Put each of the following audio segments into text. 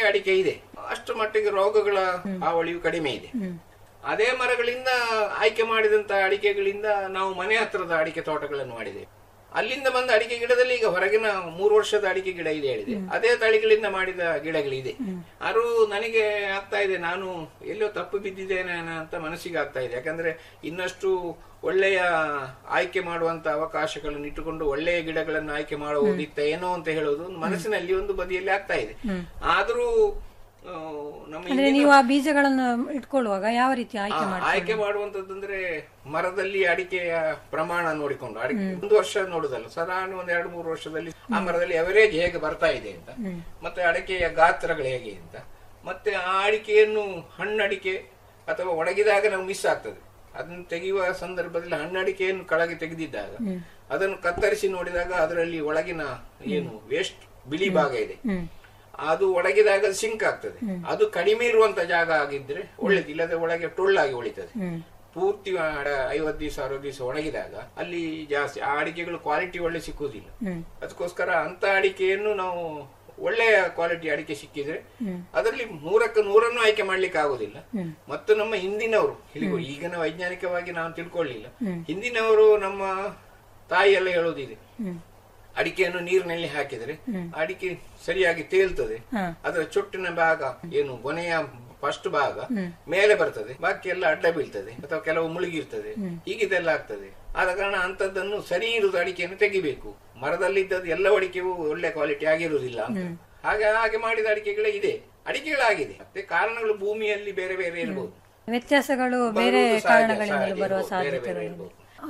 ಅಡಿಕೆ ಇದೆ ಅಷ್ಟು ಮಟ್ಟಿಗೆ ರೋಗಗಳ ಹಾವಳಿಯು ಕಡಿಮೆ ಇದೆ ಅದೇ ಮರಗಳಿಂದ ಆಯ್ಕೆ ಮಾಡಿದಂತ ಅಡಿಕೆಗಳಿಂದ ನಾವು ಮನೆ ಹತ್ರದ ಅಡಿಕೆ ತೋಟಗಳನ್ನು ಮಾಡಿದ್ದೇವೆ ಅಲ್ಲಿಂದ ಬಂದ ಅಡಿಕೆ ಗಿಡದಲ್ಲಿ ಈಗ ಹೊರಗಿನ ಮೂರು ವರ್ಷದ ಅಡಿಕೆ ಗಿಡ ಇದೆ ಹೇಳಿದೆ ಅದೇ ತಳಿಗಳಿಂದ ಮಾಡಿದ ಗಿಡಗಳಿದೆ ಆದ್ರೂ ನನಗೆ ಆಗ್ತಾ ಇದೆ ನಾನು ಎಲ್ಲೋ ತಪ್ಪು ಬಿದ್ದಿದ್ದೇನೆ ಅಂತ ಮನಸ್ಸಿಗೆ ಆಗ್ತಾ ಇದೆ ಯಾಕಂದ್ರೆ ಇನ್ನಷ್ಟು ಒಳ್ಳೆಯ ಆಯ್ಕೆ ಮಾಡುವಂತ ಅವಕಾಶಗಳನ್ನು ಇಟ್ಟುಕೊಂಡು ಒಳ್ಳೆಯ ಗಿಡಗಳನ್ನು ಆಯ್ಕೆ ಮಾಡಬಹುದಿತ್ತ ಏನೋ ಅಂತ ಹೇಳೋದು ಒಂದು ಮನಸ್ಸಿನಲ್ಲಿ ಒಂದು ಬದಿಯಲ್ಲಿ ಆಗ್ತಾ ಇದೆ ಆದ್ರೂ ಆ, ನಮ್ಮ ಅಂದ್ರೆ ನೀವು ಆ ಬೀಜಗಳನ್ನು ಇಟ್ಕೊಳ್ಳುವಾಗ ಯಾವ ರೀತಿ ಆಯ್ಕೆ ಆ, ಮಾಡಿ ಆಯ್ಕೆ ಮಾಡುವಂತದ್ದಂದ್ರೆ ಮರದಲ್ಲಿ ಅಡಿಕೆಯ ಪ್ರಮಾಣ ನೋಡಿಕೊಂಡು ಅಡಿಕೆ ಒಂದು ವರ್ಷ ನೋಡುದಲ್ಲ ಸಾಧಾರಣ ಒಂದ್ ಎರಡು ಮೂರು ವರ್ಷದಲ್ಲಿ ಆ ಮರದಲ್ಲಿ ಅವರೇಜ್ ಹೇಗೆ ಬರ್ತಾ ಇದೆ ಅಂತ ಮತ್ತೆ ಅಡಿಕೆಯ ಗಾತ್ರಗಳು ಹೇಗೆ ಅಂತ ಮತ್ತೆ ಆ ಅಡಿಕೆಯನ್ನು ಹಣ್ಣಡಿಕೆ ಅಥವಾ ಒಣಗಿದಾಗ ನಾವು ಮಿಸ್ ಆಗ್ತದೆ ಅದನ್ನು ತೆಗೆಯುವ ಸಂದರ್ಭದಲ್ಲಿ ಹಣ್ಣಡಿಕೆಯನ್ನು ಕೆಳಗೆ ತೆಗೆದಿದ್ದಾಗ ಅದನ್ನು ಕತ್ತರಿಸಿ ನೋಡಿದಾಗ ಅದರಲ್ಲಿ ಒಳಗಿನ ಏನು ವೇಸ್ಟ್ ಬಿಳಿ ಭಾಗ ಇದೆ ಅದು ಒಣಗಿದಾಗ ಸಿಂಕ್ ಆಗ್ತದೆ ಅದು ಕಡಿಮೆ ಇರುವಂತ ಜಾಗ ಆಗಿದ್ರೆ ಒಳ್ಳೇದು ಇಲ್ಲದೆ ಒಳಗೆ ಟೊಳ್ಳಾಗಿ ಉಳಿತದೆ ಪೂರ್ತಿ ಐವತ್ತು ದಿವಸ ಅರವತ್ತು ದಿವಸ ಒಣಗಿದಾಗ ಅಲ್ಲಿ ಜಾಸ್ತಿ ಆ ಅಡಿಕೆಗಳು ಕ್ವಾಲಿಟಿ ಒಳ್ಳೆ ಸಿಕ್ಕುವುದಿಲ್ಲ ಅದಕ್ಕೋಸ್ಕರ ಅಂತ ಅಡಿಕೆಯನ್ನು ನಾವು ಒಳ್ಳೆಯ ಕ್ವಾಲಿಟಿ ಅಡಿಕೆ ಸಿಕ್ಕಿದ್ರೆ ಅದರಲ್ಲಿ ನೂರಕ್ಕೆ ನೂರನ್ನು ಆಯ್ಕೆ ಮಾಡ್ಲಿಕ್ಕೆ ಆಗುದಿಲ್ಲ ಮತ್ತು ನಮ್ಮ ಹಿಂದಿನವರು ಇಲ್ಲಿ ಈಗಿನ ವೈಜ್ಞಾನಿಕವಾಗಿ ನಾವು ತಿಳ್ಕೊಳ್ಳಿಲ್ಲ ಹಿಂದಿನವರು ನಮ್ಮ ತಾಯಿ ಎಲ್ಲ ಹೇಳೋದಿದೆ ಅಡಿಕೆಯನ್ನು ನೀರಿನಲ್ಲಿ ಹಾಕಿದ್ರೆ ಅಡಿಕೆ ಸರಿಯಾಗಿ ತೇಲ್ತದೆ ಅದರ ಚೊಟ್ಟಿನ ಭಾಗ ಏನು ಕೊನೆಯ ಫಸ್ಟ್ ಭಾಗ ಮೇಲೆ ಬರ್ತದೆ ಬಾಕಿ ಎಲ್ಲ ಅಡ್ಡ ಬೀಳ್ತದೆ ಅಥವಾ ಕೆಲವು ಮುಳುಗಿರ್ತದೆ ಹೀಗಿದೆಲ್ಲ ಆಗ್ತದೆ ಆದ ಕಾರಣ ಅಂತದ್ದನ್ನು ಸರಿ ಇರುವುದು ಅಡಿಕೆಯನ್ನು ತೆಗಿಬೇಕು ಮರದಲ್ಲಿದ್ದದ್ದು ಎಲ್ಲ ಅಡಿಕೆಯೂ ಒಳ್ಳೆ ಕ್ವಾಲಿಟಿ ಆಗಿರುವುದಿಲ್ಲ ಅಂತ ಹಾಗೆ ಹಾಗೆ ಮಾಡಿದ ಅಡಿಕೆಗಳೇ ಇದೆ ಅಡಿಕೆಗಳಾಗಿದೆ ಮತ್ತೆ ಕಾರಣಗಳು ಭೂಮಿಯಲ್ಲಿ ಬೇರೆ ಬೇರೆ ಇರಬಹುದು ವ್ಯತ್ಯಾಸಗಳು ಬೇರೆ ಬರುವುದು ಸಹಜ, ಕಾರಣಗಳಿಂದಲೂ ಸಹಜ ಬರುವ ಇರ್ಬೋದು, ಬೇರೆ ಬೇರೆ ಸಾಧ್ಯತೆಗಳಿವೆ ಇರ್ಬೋದು.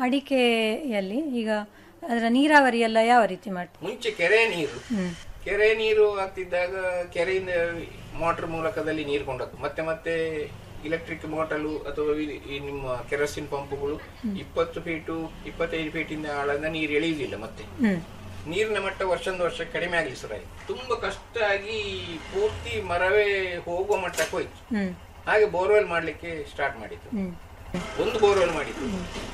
ಅಡಿಕೆಯಲ್ಲಿ ಈಗ ಅದರ ನೀರಾವರಿ ಎಲ್ಲ ಯಾವ ರೀತಿ ಮಾಡ್ತೀವಿ ಮುಂಚೆ ಕೆರೆ ನೀರು ಕೆರೆ ನೀರು ಆಗ್ತಿದ್ದಾಗ ಕೆರೆಯಿಂದ ಮೋಟರ್ ಮೂಲಕದಲ್ಲಿ ನೀರು ಕೊಂಡೋಗ್ತದೆ ಮತ್ತೆ ಮತ್ತೆ ಇಲೆಕ್ಟ್ರಿಕ್ ಮೋಟಲು ಅಥವಾ ಈ- ಈ ನಿಮ್ಮ ಕೆರೋಸಿನ್ ಪಂಪುಗಳು ಇಪ್ಪತ್ತು ಫೀಟು ಇಪ್ಪತ್ತೈದು ಫೀಟಿಂದ ಆಳದಿಂದ ನೀರು ಎಳೆಯುವುದಿಲ್ಲ ಮತ್ತೆ ನೀರಿನ ಮಟ್ಟ ವರ್ಷದಿಂದ ವರ್ಷ ಕಡಿಮೆ ಆಗಲಿ ಶುರುವಾಯಿತು ತುಂಬಾ ಕಷ್ಟ ಆಗಿ ಪೂರ್ತಿ ಮರವೇ ಹೋಗುವ ಮಟ್ಟಕ್ಕೆ ಹೋಯ್ತು ಹಾಗೆ ಬೋರ್ವೆಲ್ ಮಾಡ್ಲಿಕ್ಕೆ ಸ್ಟಾರ್ಟ್ ಮಾಡಿದ್ದು ಒಂದು ಬೋರ್ವೆಲ್ ಮಾಡಿದ್ದು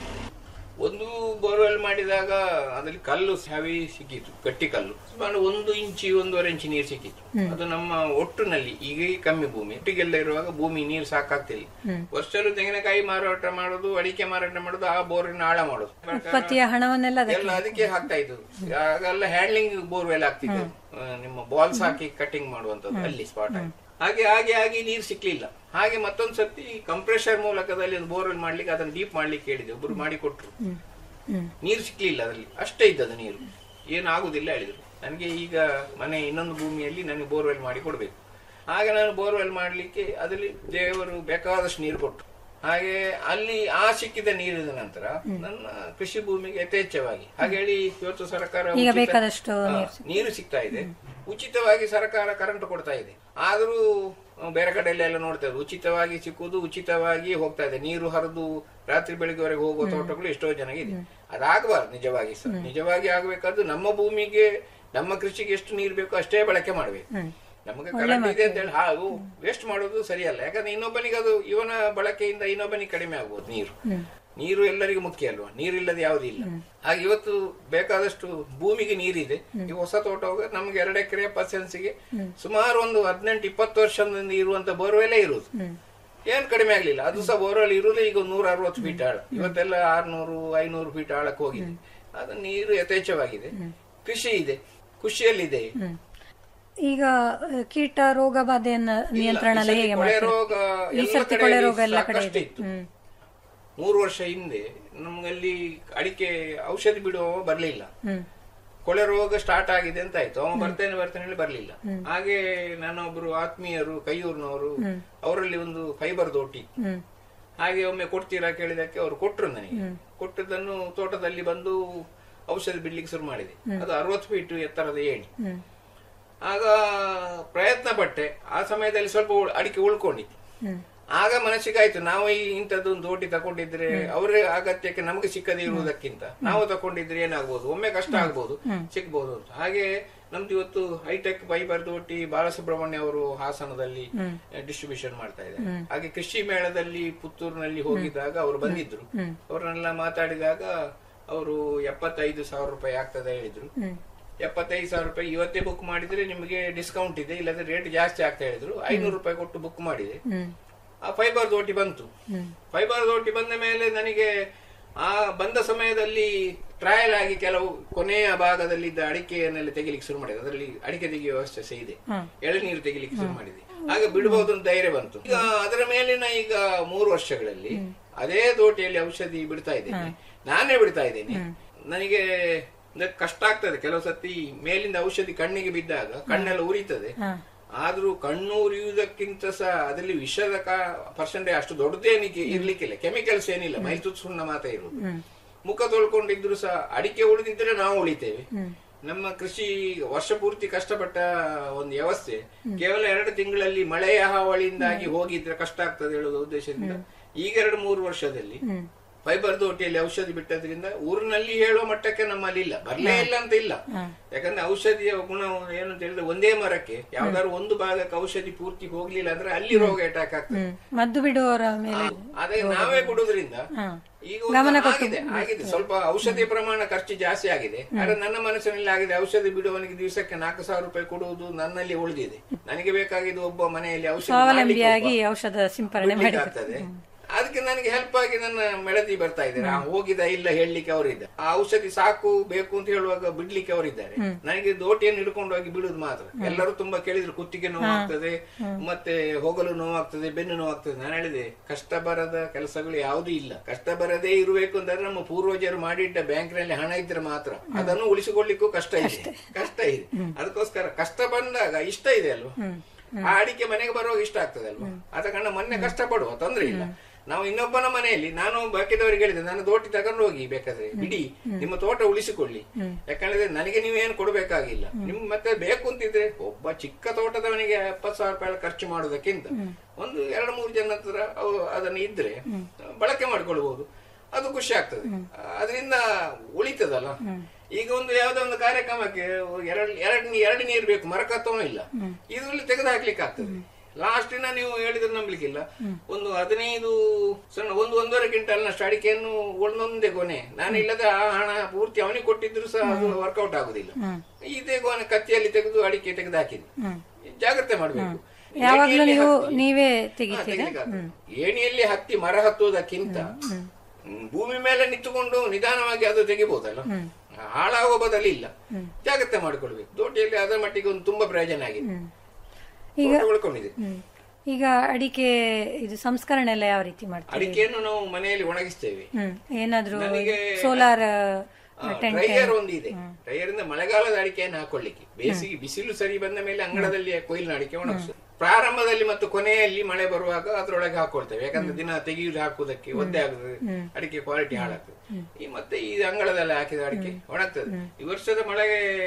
ಒಂದು ಬೋರ್ವೆಲ್ ಮಾಡಿದಾಗ ಅದ್ರಲ್ಲಿ ಕಲ್ಲು ಹೆವಿ ಸಿಕ್ಕಿತ್ತು ಗಟ್ಟಿ ಕಲ್ಲು ಸುಮಾರು ಒಂದು ಇಂಚಿ ಒಂದೂವರೆ ಇಂಚಿ ನೀರು ಸಿಕ್ಕಿತ್ತು ಅದು ನಮ್ಮ ಒಟ್ಟಿನಲ್ಲಿ ಈಗ ಕಮ್ಮಿ ಭೂಮಿ ಒಟ್ಟಿಗೆಲ್ಲ ಇರುವಾಗ ಭೂಮಿ ನೀರು ಸಾಕಾಗ್ತಿಲ್ಲ ವರ್ಷಲು ತೆಂಗಿನಕಾಯಿ ಮಾರಾಟ ಮಾಡೋದು ಅಡಿಕೆ ಮಾರಾಟ ಮಾಡೋದು ಆ ಬೋರಿನ ಆಳ ಮಾಡೋದು ಉತ್ಪತ್ತಿಯ ಹಣವನ್ನೆಲ್ಲ ಅದಕ್ಕೆ ಎಲ್ಲ ಅದಕ್ಕೆ ಹಾಕ್ತಾ ಇದ್ದು ಆಗೆಲ್ಲ ಹ್ಯಾಂಡ್ಲಿಂಗ್ ಬೋರ್ವೆಲ್ ಆಗ್ತಿತ್ತು ಆ, ನಿಮ್ಮ ಬಾಲ್ಸ್ ಹಾಕಿ ಕಟಿಂಗ್ ಮಾಡುವಂತದ್ದು ಅಲ್ಲಿ ಸ್ಪಾಟ್ ಆಗಿ ಹಾಗೆ ಹಾಗೆ ಆಗಿ ನೀರು ಸಿಕ್ಲಿಲ್ಲ ಹಾಗೆ ಮತ್ತೊಂದ್ ಸರ್ತಿ ಕಂಪ್ರೆಷರ್ ಮೂಲಕದಲ್ಲಿ ಒಂದು ಬೋರ್ವೆಲ್ ಮಾಡ್ಲಿಕ್ಕೆ ಅದನ್ನ ಡೀಪ್ ಮಾಡ್ಲಿಕ್ಕೆ ಹೇಳಿದೆ ಒಬ್ರು ಮಾಡಿ ಕೊಟ್ರು ನೀರು ಸಿಕ್ಲಿಲ್ಲ ಅದರಲ್ಲಿ ಅಷ್ಟೇ ಇದ್ದದು ನೀರು ಏನು ಆಗುದಿಲ್ಲ ಹೇಳಿದ್ರು ನನಗೆ ಈಗ ಮನೆ ಇನ್ನೊಂದು ಭೂಮಿಯಲ್ಲಿ ನನಗೆ ಬೋರ್ವೆಲ್ ಮಾಡಿ ಕೊಡ್ಬೇಕು ಆಗ ನಾನು ಬೋರ್ವೆಲ್ ಮಾಡ್ಲಿಕ್ಕೆ ಅದರಲ್ಲಿ ದೇವರು ಬೇಕಾದಷ್ಟು ನೀರು ಕೊಟ್ಟರು ಹಾಗೆ ಅಲ್ಲಿ ಆ ಸಿಕ್ಕಿದ ನೀರಿನ ನಂತರ ನನ್ನ ಕೃಷಿ ಭೂಮಿಗೆ ಯಥೇಚ್ಛವಾಗಿ ಹಾಗೆ ಹೇಳಿ ಇವತ್ತು ಸರ್ಕಾರ ಈಗ ಉಚಿತ- ಬೇಕಾದಷ್ಟು ಹಾ, ನೀರು ನೀರು ಸಿಗ್ತಾ ಇದೆ ಉಚಿತವಾಗಿ ಸರ್ಕಾರ ಕರೆಂಟ್ ಕೊಡ್ತಾ ಇದೆ ಆದ್ರೂ ಆ, ಬೇರೆ ಕಡೆಯಲ್ಲಿ ಎಲ್ಲ ನೋಡ್ತಾ ಇದ್ರು ಉಚಿತವಾಗಿ ಸಿಕ್ಕುದು ಉಚಿತವಾಗಿ ಹೋಗ್ತಾ ಇದೆ ನೀರು ಹರಿದು ರಾತ್ರಿ ಬೆಳಿಗ್ಗೆವರೆಗೆ ಹೋಗುವ ತೋಟಗಳು ಎಷ್ಟೋ ಜನಗೆ ಇದೆ ಅದಾಗಬಾರ್ದು ನಿಜವಾಗಿ ಸರ್ ನಿಜವಾಗಿ ಆಗ್ಬೇಕಾದ್ದು ನಮ್ಮ ಭೂಮಿಗೆ ನಮ್ಮ ಕೃಷಿಗೆ ಎಷ್ಟು ನೀರು ಬೇಕೋ ಅಷ್ಟೇ ಬಳಕೆ ಮಾಡ್ಬೇಕು ನಮಗೆ ಕರೆಂಟ್ ಇದೆ ಅಂತ ಹೇಳಿ ಹಾವು ವೇಸ್ಟ್ ಮಾಡೋದು ಸರಿಯಲ್ಲ ಯಾಕಂದ್ರೆ ಇನ್ನೊಬ್ಬನಿಗೆ ಅದು ಇವನ ಬಳಕೆಯಿಂದ ಇನ್ನೊಬ್ಬನಿಗೆ ಕಡಿಮೆ ಆಗ್ಬೋದು ನೀರು ನೀರು ಎಲ್ಲರಿಗೂ ಮುಖ್ಯ ಅಲ್ವಾ ನೀರಿಲ್ಲದೆ ಯಾವುದೂ ಇಲ್ಲ ಹಾಗೆ ಇವತ್ತು ಬೇಕಾದಷ್ಟು ಭೂಮಿಗೆ ನೀರಿದೆ ಈ ಹೊಸ ತೋಟ ಹೋಗ ನಮ್ಗೆ ಎರಡು ಎಕರೆ ಪರ್ಸೆನ್ಸ್ಗೆ ಸುಮಾರು ಒಂದು ಹದಿನೆಂಟು ಇಪ್ಪತ್ತು ವರ್ಷದಿಂದ ಇರುವಂತ ಬೋರ್ವೆಲ್ಲೇ ಇರುವುದು ಏನ್ ಕಡಿಮೆ ಆಗ್ಲಿಲ್ಲ ಅದು ಸಹ ಬೋರ್ವೆಲ್ ಇರುವುದು ಈಗ ನೂರ ಅರವತ್ತು ಫೀಟ್ ಆಳ ಇವತ್ತೆಲ್ಲ ಆರ್ನೂರು ಐನೂರು ಫೀಟ್ ಆಳಕ್ಕೆ ಹೋಗಿದೆ ಅದು ನೀರು ಯಥೇಚ್ಛವಾಗಿದೆ ಕೃಷಿ ಇದೆ ಖುಷಿಯಲ್ಲಿದೆ ಈಗ ಅಹ್, ಕೀಟ ರೋಗ ಬಾಧೆಯನ್ನ ನಿಯಂತ್ರಣ ಎಲ್ಲ ಹೇಗೆ ಕೊಳೆ ಮಾಡ್ತಾರೆ ರೋಗ ಈ ಎಲ್ಲ ಸರ್ತಿ ಕಡೆ ಕೊಳೆ ರೋಗ ಎಲ್ಲ ಕಡೆ ಸಾಕಷ್ಟು ಇದೆ ಇತ್ತು. ಹ್ಮ್ ಮೂರು ವರ್ಷ ಹಿಂದೆ ನಮ್ಗಲ್ಲಿ ಅಡಿಕೆ ಔಷಧಿ ಬಿಡುವ ಬರ್ಲಿಲ್ಲ ಹ್ಮ್ ಕೊಳೆ ರೋಗ ಸ್ಟಾರ್ಟ್ ಆಗಿದೆ ಅಂತ ಆಯ್ತು ಅವ ಬರ್ತೇನೆ ಬರ್ತೇನೆ ಹೇಳಿ ಬರ್ಲಿಲ್ಲ ಹಾಗೆ ನನ್ನೊಬ್ರು ಆತ್ಮೀಯರು ಕೈಯೂರ್ನವರು ಅವರಲ್ಲಿ ಒಂದು ಫೈಬರ್ ದೋಟಿ ಹ್ಮ್ ಹಾಗೆ ಒಮ್ಮೆ ಕೊಡ್ತೀರಾ ಕೇಳಿದಕ್ಕೆ ಅವರು ಕೊಟ್ರು ನನಗೆ ಕೊಟ್ಟದನ್ನು ತೋಟದಲ್ಲಿ ಬಂದು ಔಷಧಿ ಬಿಡ್ಲಿಕ್ಕೆ ಶುರು ಮಾಡಿದೆ ಅದು ಅರವತ್ತು ಫೀಟ್ ಎತ್ತರದ ಏಣಿ ಹ್ಮ್ ಆಗ ಪ್ರಯತ್ನ ಪಟ್ಟೆ ಆ ಸಮಯದಲ್ಲಿ ಸ್ವಲ್ಪ ಉಳ್- ಅಡಿಕೆ ಉಳ್ಕೊಂಡಿತ್ತು ಹ್ಮ್ ಆಗ ಮನಸ್ಸಿಗೆ ಆಯ್ತು ನಾವು ಈ ಇಂಥದ್ದೊಂದು ದೋಟಿ ತಕೊಂಡಿದ್ರೆ ಅವರ ಅಗತ್ಯಕ್ಕೆ ನಮಗೆ ಸಿಕ್ಕದೇ ಇರುವುದಕ್ಕಿಂತ ನಾವು ತಕೊಂಡಿದ್ರೆ ಏನಾಗ್ಬೋದು ಒಮ್ಮೆ ಕಷ್ಟ ಆಗ್ಬೋದು ಸಿಗ್ಬೋದು ಅಂತ ಹಾಗೆ ನಮ್ದು ಇವತ್ತು ಹೈಟೆಕ್ ಫೈಬರ್ ದೋಟಿ ಬಾಲಸುಬ್ರಹ್ಮಣ್ಯ ಅವರು ಹಾಸನದಲ್ಲಿ ಡಿಸ್ಟ್ರಿಬ್ಯೂಷನ್ ಮಾಡ್ತಾ ಇದ್ದಾರೆ ಹಾಗೆ ಕೃಷಿ ಮೇಳದಲ್ಲಿ ಪುತ್ತೂರಿನಲ್ಲಿ ಹೋಗಿದ್ದಾಗ ಅವರು ಬಂದಿದ್ರು ಅವರನ್ನೆಲ್ಲ ಮಾತಾಡಿದಾಗ ಅವರು ಎಪ್ಪತ್ತೈದು ಸಾವಿರ ರೂಪಾಯಿ ಆಗ್ತದೆ ಹೇಳಿದ್ರು ಎಪ್ಪತ್ತೈದು ಸಾವಿರ ರೂಪಾಯಿ ಇವತ್ತೇ ಬುಕ್ ಮಾಡಿದ್ರೆ ನಿಮಗೆ ಡಿಸ್ಕೌಂಟ್ ಇದೆ ಇಲ್ಲದ್ರೆ ರೇಟ್ ಜಾಸ್ತಿ ಆಗ್ತಾ ಹೇಳಿದ್ರು ಐನೂರು ರೂಪಾಯಿ ಕೊಟ್ಟು ಬುಕ್ ಮಾಡಿದೆ ಹ್ಮ್ ಆ ಫೈಬರ್ ದೋಟಿ ಬಂತು ಹ್ಮ್ ಫೈಬರ್ ದೋಟಿ ಬಂದ ಮೇಲೆ ನನಗೆ ಆ ಬಂದ ಸಮಯದಲ್ಲಿ ಟ್ರಯಲ್ ಆಗಿ ಕೆಲವು ಕೊನೆಯ ಭಾಗದಲ್ಲಿದ್ದ ಅಡಿಕೆಯನ್ನೆಲ್ಲ ತೆಗಿಲಿಕ್ಕೆ ಶುರು ಮಾಡಿದೆ ಅದರಲ್ಲಿ ಅಡಿಕೆ ತೆಗೆಯುವ ವ್ಯವಸ್ಥೆ ಸಹ ಇದೆ ಹ್ಮ್. ಎಳನೀರು ತೆಗಿಲಿಕ್ಕೆ ಶುರು ಮಾಡಿದೆ ಆಗ ಬಿಡಬಹುದು ಅಂತ ಧೈರ್ಯ ಬಂತು ಈಗ ಅದರ ಮೇಲಿನ ಈಗ ಮೂರು ವರ್ಷಗಳಲ್ಲಿ ಅದೇ ತೋಟಿಯಲ್ಲಿ ಔಷಧಿ ಬಿಡ್ತಾ ಇದ್ದೇನೆ ನಾನೇ ಬಿಡ್ತಾ ಇದ್ದೇನೆ ನನಗೆ ಅಂದ್ರೆ ಕಷ್ಟ ಆಗ್ತದೆ ಕೆಲವು ಸತಿ ಮೇಲಿಂದ ಔಷಧಿ ಕಣ್ಣಿಗೆ ಬಿದ್ದಾಗ ಕಣ್ಣೆಲ್ಲ ಉರಿತದೆ ಹಾ ಆದ್ರೂ ಕಣ್ಣು ಉರಿಯುವುದಕ್ಕಿಂತ ಸಹ ಅದರಲ್ಲಿ ವಿಷದ ಪರ್ಸೆಂಟೇಜ್ ಅಷ್ಟು ದೊಡ್ಡದೇನಿಗೆ ಇರ್ಲಿಕ್ಕಿಲ್ಲ ಕೆಮಿಕಲ್ಸ್ ಏನಿಲ್ಲ ಮೈಲ್ತುತ್ ಸುಣ್ಣ ಮಾತ್ರ ಇರುವುದು ಮುಖ ತೊಳ್ಕೊಂಡಿದ್ರು ಸಹ ಅಡಿಕೆ ಉಳಿದಿದ್ರೆ ನಾವು ಉಳಿತೇವೆ ನಮ್ಮ ಕೃಷಿ ವರ್ಷ ಪೂರ್ತಿ ಕಷ್ಟಪಟ್ಟ ಒಂದು ವ್ಯವಸ್ಥೆ ಕೇವಲ ಎರಡು ತಿಂಗಳಲ್ಲಿ ಮಳೆಯ ಹಾವಳಿಯಿಂದಾಗಿ ಹೋಗಿದ್ರೆ ಕಷ್ಟ ಆಗ್ತದೆ ಹೇಳುವ ಉದ್ದೇಶದಿಂದ ಈಗ ಎರಡು ಮೂರು ವರ್ಷದಲ್ಲಿ ಹ್ಮ್ ಫೈಬರ್ ದೋಟಿಯಲ್ಲಿ ಔಷಧಿ ಬಿಟ್ಟದ್ರಿಂದ ಊರಿನಲ್ಲಿ ಹೇಳುವ ಮಟ್ಟಕ್ಕೆ ನಮ್ಮಲ್ಲಿ ಇಲ್ಲ ಬರ್ಲೇ ಇಲ್ಲ ಅಂತ ಇಲ್ಲ ಯಾಕಂದ್ರೆ ಔಷಧಿಯ ಗುಣ ಏನು ಅಂತ ಹೇಳಿದ್ರೆ ಒಂದೇ ಮರಕ್ಕೆ ಯಾವ್ದಾದ್ರು ಒಂದು ಭಾಗಕ್ಕೆ ಔಷಧಿ ಪೂರ್ತಿ ಹೋಗ್ಲಿಲ್ಲ ಅಂದ್ರೆ ಅಲ್ಲಿ ರೋಗ ಅಟ್ಯಾಕ್ ಆಗ್ತದೆ ಹ್ಮ್ ಮದ್ದು ಬಿಡುವವರ ಮೇಲೆ ಅದೇ ನಾವೇ ಬಿಡುವುದರಿಂದ ಹಾ ಈಗ ಒಂದು ಆಗಿದೆ ಆಗಿದೆ ಸ್ವಲ್ಪ ಔಷಧಿ ಪ್ರಮಾಣ ಖರ್ಚು ಜಾಸ್ತಿ ಆಗಿದೆ ಆದ್ರೆ ನನ್ನ ಮನಸ್ಸಿನಲ್ಲಿ ಆಗಿದೆ ಔಷಧಿ ಬಿಡುವವನಿಗೆ ದಿವಸಕ್ಕೆ ನಾಲ್ಕು ಸಾವಿರ ರೂಪಾಯಿ ಕೊಡುವುದು ನನ್ನಲ್ಲಿ ಉಳಿದಿದೆ ನನಗೆ ಬೇಕಾಗಿದ್ದು ಒಬ್ಬ ಮನೆಯಲ್ಲಿ ಔಷಧಿ ಮಾಡ್ಲಿಕ್ಕೆ ಸ್ವಾವಲಂಬಿಯಾಗಿ ಔಷಧ ಸಿಂಪರಣೆ ಮಾಡಿ ಬಿಡ್ಲಿಕ್ಕೆ ಆಗ್ತದೆ ಅದಕ್ಕೆ ನನಗೆ ಹೆಲ್ಪ್ ಆಗಿ ನನ್ನ ಮೆಳತಿ ಬರ್ತಾ ಇದ್ದಾರೆ ಆ, ಹೋಗಿದ ಇಲ್ಲ ಹೇಳಲಿಕ್ಕೆ ಅವರಿದ್ದ ಆ ಔಷಧಿ ಸಾಕು ಬೇಕು ಅಂತ ಹೇಳುವಾಗ ಬಿಡ್ಲಿಕ್ಕೆ ಅವರಿದ್ದಾರೆ ನನಗೆ ದೋಟಿಯನ್ನು ಹಿಡ್ಕೊಂಡು ಹೋಗಿ ಬಿಡುದು ಮಾತ್ರ ಎಲ್ಲರೂ ತುಂಬಾ ಕೇಳಿದ್ರು ಕುತ್ತಿಗೆ ನೋವಾಗ್ತದೆ ಮತ್ತೆ ಹೋಗಲು ನೋವಾಗ್ತದೆ ಬೆನ್ನು ನೋವಾಗ್ತದೆ ನಾನು ಹೇಳಿದೆ ಕಷ್ಟ ಬರದ ಕೆಲಸಗಳು ಯಾವುದೂ ಇಲ್ಲ ಕಷ್ಟ ಬರದೇ ಇರಬೇಕು ಅಂದ್ರೆ ನಮ್ಮ ಪೂರ್ವಜರು ಮಾಡಿಟ್ಟ ಬ್ಯಾಂಕ್ ನಲ್ಲಿ ಹಣ ಇದ್ರೆ ಮಾತ್ರ ಅದನ್ನು ಉಳಿಸಿಕೊಳ್ಳಿಕ್ಕೂ ಕಷ್ಟ ಇದೆ ಕಷ್ಟ ಇದೆ ಅದಕ್ಕೋಸ್ಕರ ಕಷ್ಟ ಬಂದಾಗ ಇಷ್ಟ ಇದೆ ಅಲ್ವಾ ಆ ಅಡಿಕೆ ಮನೆಗೆ ಬರುವಾಗ ಇಷ್ಟ ಆಗ್ತದೆ ಅಲ್ವಾ ಆದ ಕಾರಣ ಮೊನ್ನೆ ಕಷ್ಟ ಪಡುವ ತೊಂದ್ರೆ ಇಲ್ಲ ನಾವು ಇನ್ನೊಬ್ಬನ ಮನೆಯಲ್ಲಿ ನಾನು ಬಾಕಿದವರಿಗೆ ಹೇಳಿದೆ ನಾನು ತೋಟ ತಗೊಂಡು ಹೋಗಿ ಬೇಕಾದ್ರೆ ಬಿಡಿ ನಿಮ್ಮ ತೋಟ ಉಳಿಸಿಕೊಳ್ಳಿ ಯಾಕಂದ್ರೆ ನನಗೆ ನೀವೇನು ಕೊಡಬೇಕಾಗಿಲ್ಲ ನಿಮ್ ಮತ್ತೆ ಬೇಕು ಅಂತಿದ್ರೆ ಒಬ್ಬ ಚಿಕ್ಕ ತೋಟದವನಿಗೆ ಎಪ್ಪತ್ತು ಸಾವಿರ ರೂಪಾಯಿ ಖರ್ಚು ಮಾಡೋದಕ್ಕಿಂತ ಒಂದು ಎರಡು ಮೂರು ಜನ ಹತ್ರ ಅವು ಅದನ್ನ ಇದ್ರೆ ಬಳಕೆ ಮಾಡ್ಕೊಳ್ಬಹುದು ಅದು ಖುಷಿ ಆಗ್ತದೆ ಅದರಿಂದ ಉಳಿತದಲ್ಲ ಈಗ ಒಂದು ಯಾವ್ದೋ ಒಂದು ಕಾರ್ಯಕ್ರಮಕ್ಕೆ ಎರಡು ಎರಡು ಎರಡು ನೀರು ಬೇಕು ಮರಕತ್ವ ಇಲ್ಲ ಇದರಲ್ಲಿ ತೆಗೆದು ಹಾಕ್ಲಿಕ್ಕೆ ಆಗ್ತದೆ ಲಾಸ್ಟಿನ ನೀವು ಹೇಳಿದ್ರೆ ನಂಬಲಿಕ್ಕಿಲ್ಲ ಒಂದು ಹದಿನೈದು ಸಣ್ಣ ಒಂದು ಒಂದೂವರೆ ಕ್ವಿಂಟಲ್ನಷ್ಟು ಅಡಿಕೆಯನ್ನು ಒಂದೊಂದೇ ಗೊನೆ ನಾನು ಇಲ್ಲದೆ ಆ ಹಣ ಪೂರ್ತಿ ಅವನಿಗೆ ಕೊಟ್ಟಿದ್ರು ಸಹ ಅದು ವರ್ಕೌಟ್ ಆಗುದಿಲ್ಲ ಇದೇ ಗೊನೆ ಕತ್ತಿಯಲ್ಲಿ ತೆಗೆದು ಅಡಿಕೆ ತೆಗೆದು ಹಾಕಿದ್ದು ಜಾಗ್ರತೆ ಮಾಡಬೇಕು ಯಾವಾಗ್ಲೂ ನೀವು ನೀವೇ ತೆಗಿತೀರಾ ಏಣಿಯಲ್ಲಿ ಹತ್ತಿ ಮರ ಹತ್ತುವುದಕ್ಕಿಂತ ಹ್ಮ್, ಭೂಮಿ ಮೇಲೆ ನಿಂತುಕೊಂಡು ನಿಧಾನವಾಗಿ ಅದು ತೆಗಿಬಹುದಲ್ಲ ಹಾಳಾಗುವ ಬದಲು ಇಲ್ಲ ಜಾಗ್ರತೆ ಮಾಡಿಕೊಳ್ಬೇಕು ತೋಟಿಯಲ್ಲಿ ಅದರ ಮಟ್ಟಿಗೆ ಒಂದು ತುಂಬಾ ಪ್ರಯೋಜನ ಆಗಿದೆ ಈಗ ತೋಟ ಉಳ್ಕೊಂಡಿದೆ ಹ್ಮ್. ಈಗ ಅಡಿಕೆ ಇದು ಸಂಸ್ಕರಣೆ ಎಲ್ಲ ಯಾವ ರೀತಿ ಮಾಡ್ತೀವಿ ಅಡಿಕೆಯನ್ನು ನಾವು ಮನೆಯಲ್ಲಿ ಒಣಗಿಸ್ತೇವೆ ಹ್ಮ್ ಏನಾದ್ರೂ ನನಗೆ ಸೋಲಾರ್ ಡ್ರೈಯರ್ ಒಂದು ಇದೆ ಡ್ರೈಯರ್ ಇಂದ ಮಳೆಗಾಲದ ಅಡಿಕೆಯನ್ನು ಹಾಕೊಳ್ಳಿಕ್ಕೆ ಬೇಸಿಗೆ ಬಿಸಿಲು ಸರಿ ಬಂದ ಮೇಲೆ ಅಂಗಳದಲ್ಲಿ ಕೊಯ್ಲಿನ ಅಡಿಕೆ ಒಣಗಿಸ್ತದೆ ಪ್ರಾರಂಭದಲ್ಲಿ ಮತ್ತು ಕೊನೆಯಲ್ಲಿ ಮಳೆ ಬರುವಾಗ ಅದ್ರೊಳಗೆ ಹಾಕೊಳ್ತೇವೆ ಯಾಕಂದ್ರೆ ದಿನ ತೆಗೆಯುವುದು ಹಾಕುವುದಕ್ಕೆ ಒದ್ದೆ ಆಗುತ್ತದೆ ಅಡಿಕೆ ಕ್ವಾಲಿಟಿ ಹಾಳಾಗ್ತದೆ ಈ ಮತ್ತೆ ಈ ಅಂಗಳದಲ್ಲಿ ಹಾಕಿದ ಅಡಿಕೆ ಒಣಗ್ತದೆ ಈ ವರ್ಷದ ಮಳೆ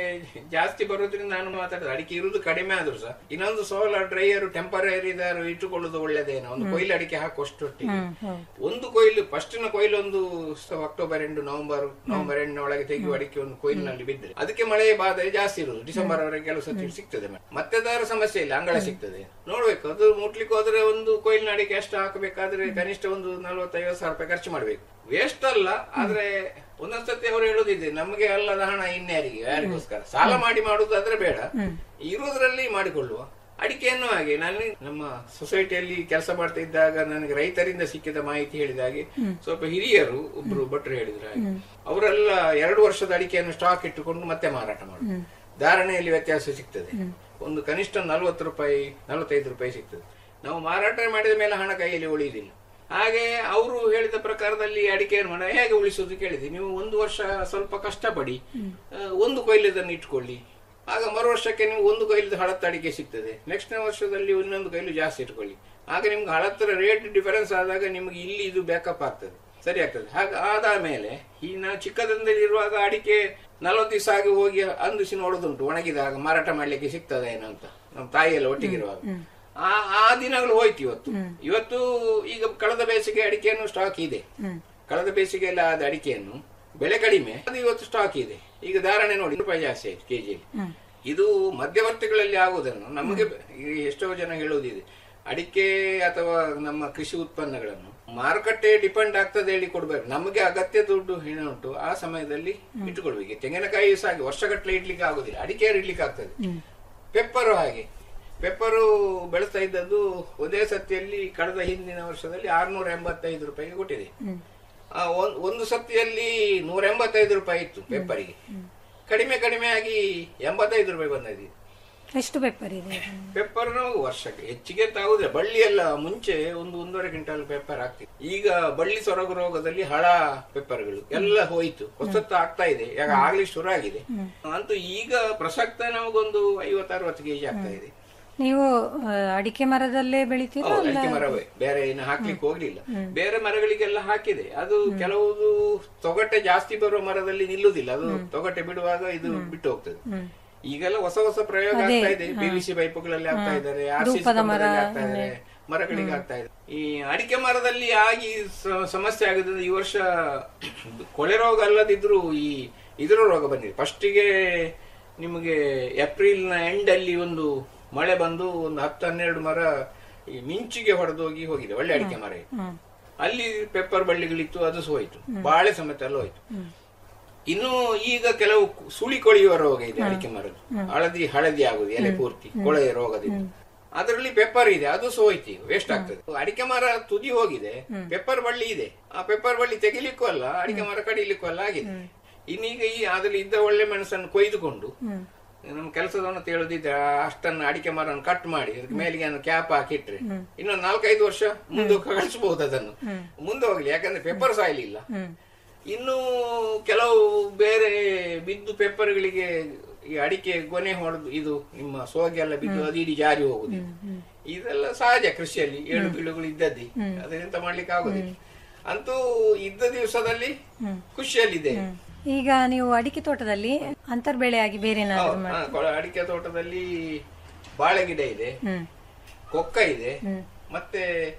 ಜಾಸ್ತಿ ಬರೋದ್ರಿಂದ ನಾನು ಮಾತಾಡಿದ ಅಡಿಕೆ ಇರುವುದು ಕಡಿಮೆ ಆದ್ರೂ ಸಹ ಇನ್ನೊಂದು ಸೋಲಾರ್ ಡ್ರೈಯರ್ ಟೆಂಪರರಿ ಇದಾರು ಇಟ್ಟುಕೊಳ್ಳುವುದು ಒಳ್ಳೇದೇನೋ ಒಂದು ಕೊಯ್ಲು ಅಡಿಕೆ ಹಾಕುವಷ್ಟೊಟ್ಟಿಗೆ ಒಂದು ಕೊಯ್ಲು ಫಸ್ಟಿನ ಕೊಯ್ಲು ಒಂದು ಸ- ಅಕ್ಟೋಬರ್ ಎಂಟು ನವೆಂಬರ್ ನವೆಂಬರ್ ಎಂಟಿನೊಳಗೆ ತೆಗೆಯುವ ಅಡಿಕೆ ಒಂದು ಕೊಯ್ಲಿನಲ್ಲಿ ಬಿದ್ದರೆ ಅದಕ್ಕೆ ಮಳೆ ಬಾಧೆ ಜಾಸ್ತಿ ಇರುವುದು ಡಿಸೆಂಬರ್ ವರೆಗೆ ಕೆಲವು ಸತಿ ಸಿಗ್ತದೆ ಮಳೆ. ಮತ್ತೆ ಅದರ ಸಮಸ್ಯೆ ಇಲ್ಲ ಅಂಗಳ ಸಿಗ್ತದೆ ನೋಡ್ಬೇಕು ಅದು ಮುಟ್ಲಿಕ್ಕೆ ಹೋದ್ರೆ ಒಂದು ಕೊಯ್ಲಿನ ಅಡಿಕೆ ಎಷ್ಟು ಹಾಕಬೇಕಾದ್ರೆ ಕನಿಷ್ಠ ಒಂದು ನಲ್ವತ್ತೈವತ್ತು ಸಾವಿರ ರೂಪಾಯಿ ಖರ್ಚು ಮಾಡ್ಬೇಕು ವೇಸ್ಟ್ ಅಲ್ಲ ಆದ್ರೆ ಒಂದೊಂದ್ಸತಿ ಅವರು ಹೇಳೋದಿದೆ ನಮಗೆ ಅಲ್ಲದ ಹಣ ಇನ್ಯಾರಿಗೆ ಯಾರಿಗೋಸ್ಕರ ಸಾಲ ಮಾಡಿ ಮಾಡುವುದಾದ್ರೆ ಬೇಡ ಇರುವುದರಲ್ಲಿ ಮಾಡಿಕೊಳ್ಳುವ ಅಡಿಕೆಯನ್ನು ಹಾಗೆ ನಾನು ನಮ್ಮ ಸೊಸೈಟಿಯಲ್ಲಿ ಕೆಲಸ ಮಾಡ್ತಾ ಇದ್ದಾಗ ನನಗೆ ರೈತರಿಂದ ಸಿಕ್ಕಿದ ಮಾಹಿತಿ ಹೇಳಿದ ಹಾಗೆ ಸ್ವಲ್ಪ ಹಿರಿಯರು ಒಬ್ರು ಭಟ್ರು ಹೇಳಿದ್ರು ಹಾಗೆ ಅವರೆಲ್ಲ ಎರಡು ವರ್ಷದ ಅಡಿಕೆಯನ್ನು ಸ್ಟಾಕ್ ಇಟ್ಟುಕೊಂಡು ಮತ್ತೆ ಮಾರಾಟ ಮಾಡುದು ಧಾರಣೆಯಲ್ಲಿ ವ್ಯತ್ಯಾಸ ಸಿಗ್ತದೆ ಒಂದು ಕನಿಷ್ಠ ನಲ್ವತ್ತು ರೂಪಾಯಿ ನಲವತ್ತೈದು ರೂಪಾಯಿ ಸಿಗ್ತದೆ ನಾವು ಮಾರಾಟ ಮಾಡಿದ ಮೇಲೆ ಹಣ ಕೈಯಲ್ಲಿ ಉಳಿಯುವುದಿಲ್ಲ ಹಾಗೆ ಅವರು ಹೇಳಿದ ಪ್ರಕಾರದಲ್ಲಿ ಅಡಿಕೆಯನ್ನು ಮಾಡ ಹೇಗೆ ಉಳಿಸುವುದು ಕೇಳಿದೆ ನೀವು ಒಂದು ವರ್ಷ ಸ್ವಲ್ಪ ಕಷ್ಟಪಡಿ ಆ, ಒಂದು ಕೊಯ್ಲದನ್ನು ಇಟ್ಕೊಳ್ಳಿ ಆಗ ಮರು ವರ್ಷಕ್ಕೆ ನೀವು ಒಂದು ಕೊಯ್ಲದ ಹಳತ್ತು ಅಡಿಕೆ ಸಿಗ್ತದೆ ನೆಕ್ಸ್ಟ್ ವರ್ಷದಲ್ಲಿ ಇನ್ನೊಂದು ಕೊಯ್ಲು ಜಾಸ್ತಿ ಇಟ್ಕೊಳ್ಳಿ ಆಗ ನಿಮ್ಗೆ ಹಳತ್ತರ ರೇಟ್ ಡಿಫರೆನ್ಸ್ ಆದಾಗ ನಿಮ್ಗೆ ಇಲ್ಲಿ ಇದು ಬ್ಯಾಕಪ್ ಆಗ್ತದೆ ಸರಿ ಆಗ್ತದೆ ಹಾಗೆ ಆದ ಮೇಲೆ ಈ ನಾವು ಚಿಕ್ಕದಂದಲ್ಲಿರುವಾಗ ಅಡಿಕೆ ನಲವತ್ತು ದಿವಸ ಆಗಿ ಹೋಗಿ ಅಂದಿಸಿ ನೋಡೋದುಂಟು ಒಣಗಿದಾಗ ಮಾರಾಟ ಮಾಡ್ಲಿಕ್ಕೆ ಸಿಗ್ತದೆ ಏನೋ ಅಂತ ನಮ್ಮ ತಾಯಿಯೆಲ್ಲ ಒಟ್ಟಿಗಿರುವಾಗ ಆ ಆ ದಿನಗಳು ಹೋಯ್ತು ಇವತ್ತು ಇವತ್ತು ಈಗ ಕಳೆದ ಬೇಸಿಗೆ ಅಡಿಕೆಯನ್ನು ಸ್ಟಾಕ್ ಇದೆ ಕಳೆದ ಬೇಸಿಗೆಯಲ್ಲಿ ಆದ ಅಡಿಕೆಯನ್ನು ಬೆಲೆ ಕಡಿಮೆ ಅದು ಇವತ್ತು ಸ್ಟಾಕ್ ಇದೆ ಈಗ ಧಾರಣೆ ನೋಡಿ ರೂಪಾಯಿ ಜಾಸ್ತಿ ಆಯ್ತು ಕೆಜಿಯಲ್ಲಿ ಇದು ಮಧ್ಯವರ್ತಿಗಳಲ್ಲಿ ಆಗುವುದನ್ನು ನಮಗೆ ಈ ಎಷ್ಟೋ ಜನ ಹೇಳುವುದಿದೆ ಅಡಿಕೆ ಅಥವಾ ನಮ್ಮ ಕೃಷಿ ಉತ್ಪನ್ನಗಳನ್ನು ಮಾರುಕಟ್ಟೆ ಡಿಪೆಂಡ್ ಆಗ್ತದೆ ಹೇಳಿ ಕೊಡ್ಬೇಕು ನಮಗೆ ಅಗತ್ಯ ದುಡ್ಡು ಏನು ಉಂಟು ಆ ಸಮಯದಲ್ಲಿ ಇಟ್ಟುಕೊಳ್ಬೇಕು ತೆಂಗಿನಕಾಯಿ ಸಹ ಹಾಗೆ ವರ್ಷಗಟ್ಟಲೆ ಇಡ್ಲಿಕ್ಕೆ ಆಗುದಿಲ್ಲ ಅಡಿಕೆ ಇಡ್ಲಿಕ್ಕೆ ಆಗ್ತದೆ ಪೆಪ್ಪರು ಹಾಗೆ ಪೆಪ್ಪರು ಬೆಳೆಸ್ತಾ ಇದ್ದದ್ದು ಒಂದೇ ಸತಿಯಲ್ಲಿ ಕಳೆದ ಹಿಂದಿನ ವರ್ಷದಲ್ಲಿ ಆರ್ನೂರ ಎಂಬತ್ತೈದು ರೂಪಾಯಿಗೆ ಕೊಟ್ಟಿದೆ ಆ, ಒಂದ್- ಒಂದು ಸತಿಯಲ್ಲಿ ನೂರ ಎಂಬತ್ತೈದು ರೂಪಾಯಿ ಇತ್ತು ಪೆಪ್ಪರಿಗೆ ಕಡಿಮೆ ಕಡಿಮೆ ಆಗಿ ಎಂಬತ್ತೈದು ರೂಪಾಯಿ ಬಂದಿದೆ ಎಷ್ಟು ಪೇಪರ್ ಇದೆ ಪೆಪ್ಪರ್ ನಾವು ವರ್ಷಕ್ಕೆ ಹೆಚ್ಚಿಗೆ ಅಂತ ಆಗುದಿಲ್ಲ ಬಳ್ಳಿ ಎಲ್ಲ ಮುಂಚೆ ಒಂದು ಒಂದೂವರೆ ಕ್ವಿಂಟಲ್ ಪೆಪ್ಪರ್ ಆಗ್ತಿತ್ತು ಈಗ ಬಳ್ಳಿ ಸೊರಗು ರೋಗದಲ್ಲಿ ಹಳ ಪೆಪ್ಪರ್ಗಳು ಎಲ್ಲ ಹೋಯ್ತು ಹೊಸತ್ತು ಆಗ್ತಾ ಇದೆ ಯಾಕ ಆಗ್ಲಿ ಶುರು ಆಗಿದೆ ಅಂತೂ ಈಗ ಪ್ರಸಕ್ತ ನಮಗೊಂದು ಐವತ್ತು ಅರವತ್ತು ಕೆಜಿ ಆಗ್ತಾ ಇದೆ ನೀವು ಆ, ಅಡಿಕೆ ಮರದಲ್ಲೇ ಬೆಳಿತೀರಾ ಹೌದು, ಅಡಿಕೆ ಮರವೇ ಬೇರೆ ಏನು ಹಾಕ್ಲಿಕ್ಕೆ ಹೋಗ್ಲಿಲ್ಲ ಬೇರೆ ಮರಗಳಿಗೆಲ್ಲ ಹಾಕಿದೆ ಅದು ಕೆಲವು ತೊಗಟೆ ಜಾಸ್ತಿ ಬರುವ ಮರದಲ್ಲಿ ನಿಲ್ಲುದಿಲ್ಲ ಅದು ತೊಗಟೆ ಬಿಡುವಾಗ ಇದು ಬಿಟ್ಟು ಹೋಗ್ತದೆ ಈಗೆಲ್ಲ ಹೊಸ ಹೊಸ ಪ್ರಯೋಗ ಆಗ್ತಾ ಇದೆ ಪಿವಿಸಿ ಪೈಪುಗಳಲ್ಲಿ ಆಗ್ತಾ ಇದ್ದಾರೆ ಆರ್ ಸಿ ಆಗ್ತಾ ಇದ್ದಾರೆ ಮರಗಳಿಗೆ ಆಗ್ತಾ ಇದೆ ಈ ಅಡಿಕೆ ಮರದಲ್ಲಿ ಆಗಿ ಸ- ಸಮಸ್ಯೆ ಆಗಿದೆ ಈ ವರ್ಷ ಕೊಳೆ ರೋಗ ಅಲ್ಲದಿದ್ರು ಈ ಇದ್ರ ರೋಗ ಬಂದಿದೆ ಫಸ್ಟಿಗೆ ನಿಮಗೆ ಏಪ್ರಿಲ್ ನ ಎಂಡ್ ಅಲ್ಲಿ ಒಂದು ಮಳೆ ಬಂದು ಒಂದು ಹತ್ತು ಹನ್ನೆರಡು ಮರ ಈ ಮಿಂಚಿಗೆ ಹೊಡೆದೋಗಿ ಹೋಗಿದೆ ಒಳ್ಳೆ ಅಡಿಕೆ ಮರ ಇತ್ತು. ಅಲ್ಲಿ ಪೆಪ್ಪರ್ ಬಳ್ಳಿಗಳಿತ್ತು ಅದು ಸಹ ಹೋಯ್ತು ಬಾಳೆ ಸಮೇತ ಎಲ್ಲ ಹೋಯ್ತು ಇನ್ನು ಈಗ ಕೆಲವು ಸುಳಿ ಕೊಳೆಯುವ ರೋಗ ಇದೆ ಅಡಿಕೆ ಮರದ್ದು ಹಳದಿ ಹಳದಿ ಆಗುದು ಎಲೆ ಪೂರ್ತಿ ಕೊಳೆಯ ರೋಗದಿಂದ ಅದರಲ್ಲಿ ಪೆಪ್ಪರ್ ಇದೆ ಅದು ಸಹ ಹೋಯ್ತು ಈಗ ವೇಸ್ಟ್ ಆಗ್ತದೆ ಅಡಿಕೆ ಮರ ತುದಿ ಹೋಗಿದೆ ಪೆಪ್ಪರ್ ಬಳ್ಳಿ ಇದೆ ಆ ಪೆಪ್ಪರ್ ಬಳ್ಳಿ ತೆಗಿಲಿಕ್ಕೂ ಅಲ್ಲ ಅಡಿಕೆ ಮರ ಕಡಿಲಿಕ್ಕೂ ಅಲ್ಲ ಆಗಿದೆ ಇನ್ನೀಗ ಈ ಅದ್ರಲ್ಲಿ ಇದ್ದ ಒಳ್ಳೆ ಮೆಣಸನ್ನು ಕೊಯ್ದುಕೊಂಡು ನಮ್ಮ ಕೆಲಸದವನ್ನ ತಿಳಿದಿದ್ರೆ ಅಷ್ಟನ್ನು ಅಡಿಕೆ ಮರನ್ನು ಕಟ್ ಮಾಡಿ ಅದಕ್ಕೆ ಮೇಲಿಗೆ ಕ್ಯಾಪ್ ಹಾಕಿಟ್ರೆ ಇನ್ನೊಂದು ನಾಲ್ಕೈದು ವರ್ಷ ಮುಂದೆ ಕಳಿಸಬಹುದು ಅದನ್ನು ಮುಂದೆ ಹೋಗ್ಲಿ ಯಾಕಂದ್ರೆ ಪೆಪ್ಪರ್ ಸಾಯ್ಲಿಲ್ಲ ಇನ್ನು ಕೆಲವು ಬೇರೆ ಬಿದ್ದು ಪೆಪ್ಪರ್ಗಳಿಗೆ ಈ ಅಡಿಕೆ ಗೊನೆ ಹೊಡೆದು ಇದು ನಿಮ್ಮ ಸೋಗೆ ಎಲ್ಲ ಬಿದ್ದು ಅದು ಇಡೀ ಜಾರಿ ಹೋಗುದು ಇದೆಲ್ಲ ಸಹಜ ಕೃಷಿಯಲ್ಲಿ ಏಳು ಬೀಳುಗಳು ಇದ್ದದ್ದೇ ಅದರಿಂದ ಮಾಡ್ಲಿಕ್ಕೆ ಆಗುದಿಲ್ಲ ಅಂತೂ ಇದ್ದ ದಿವಸದಲ್ಲಿ ಖುಷಿಯಲ್ಲಿದೆ ಈಗ ನೀವು ಅಡಿಕೆ ತೋಟದಲ್ಲಿ ಅಂತರ್ಬೆಳೆಯಾಗಿ ಬೇರೆ ಏನಾದ್ರು ಹೌದು, ಹಾ, ಕೊಳ- ಅಡಿಕೆ ತೋಟದಲ್ಲಿ ಬಾಳೆ ಗಿಡ ಇದೆ ಹ್ಮ್ ಕೊಕ್ಕ ಇದೆ ಮತ್ತೆ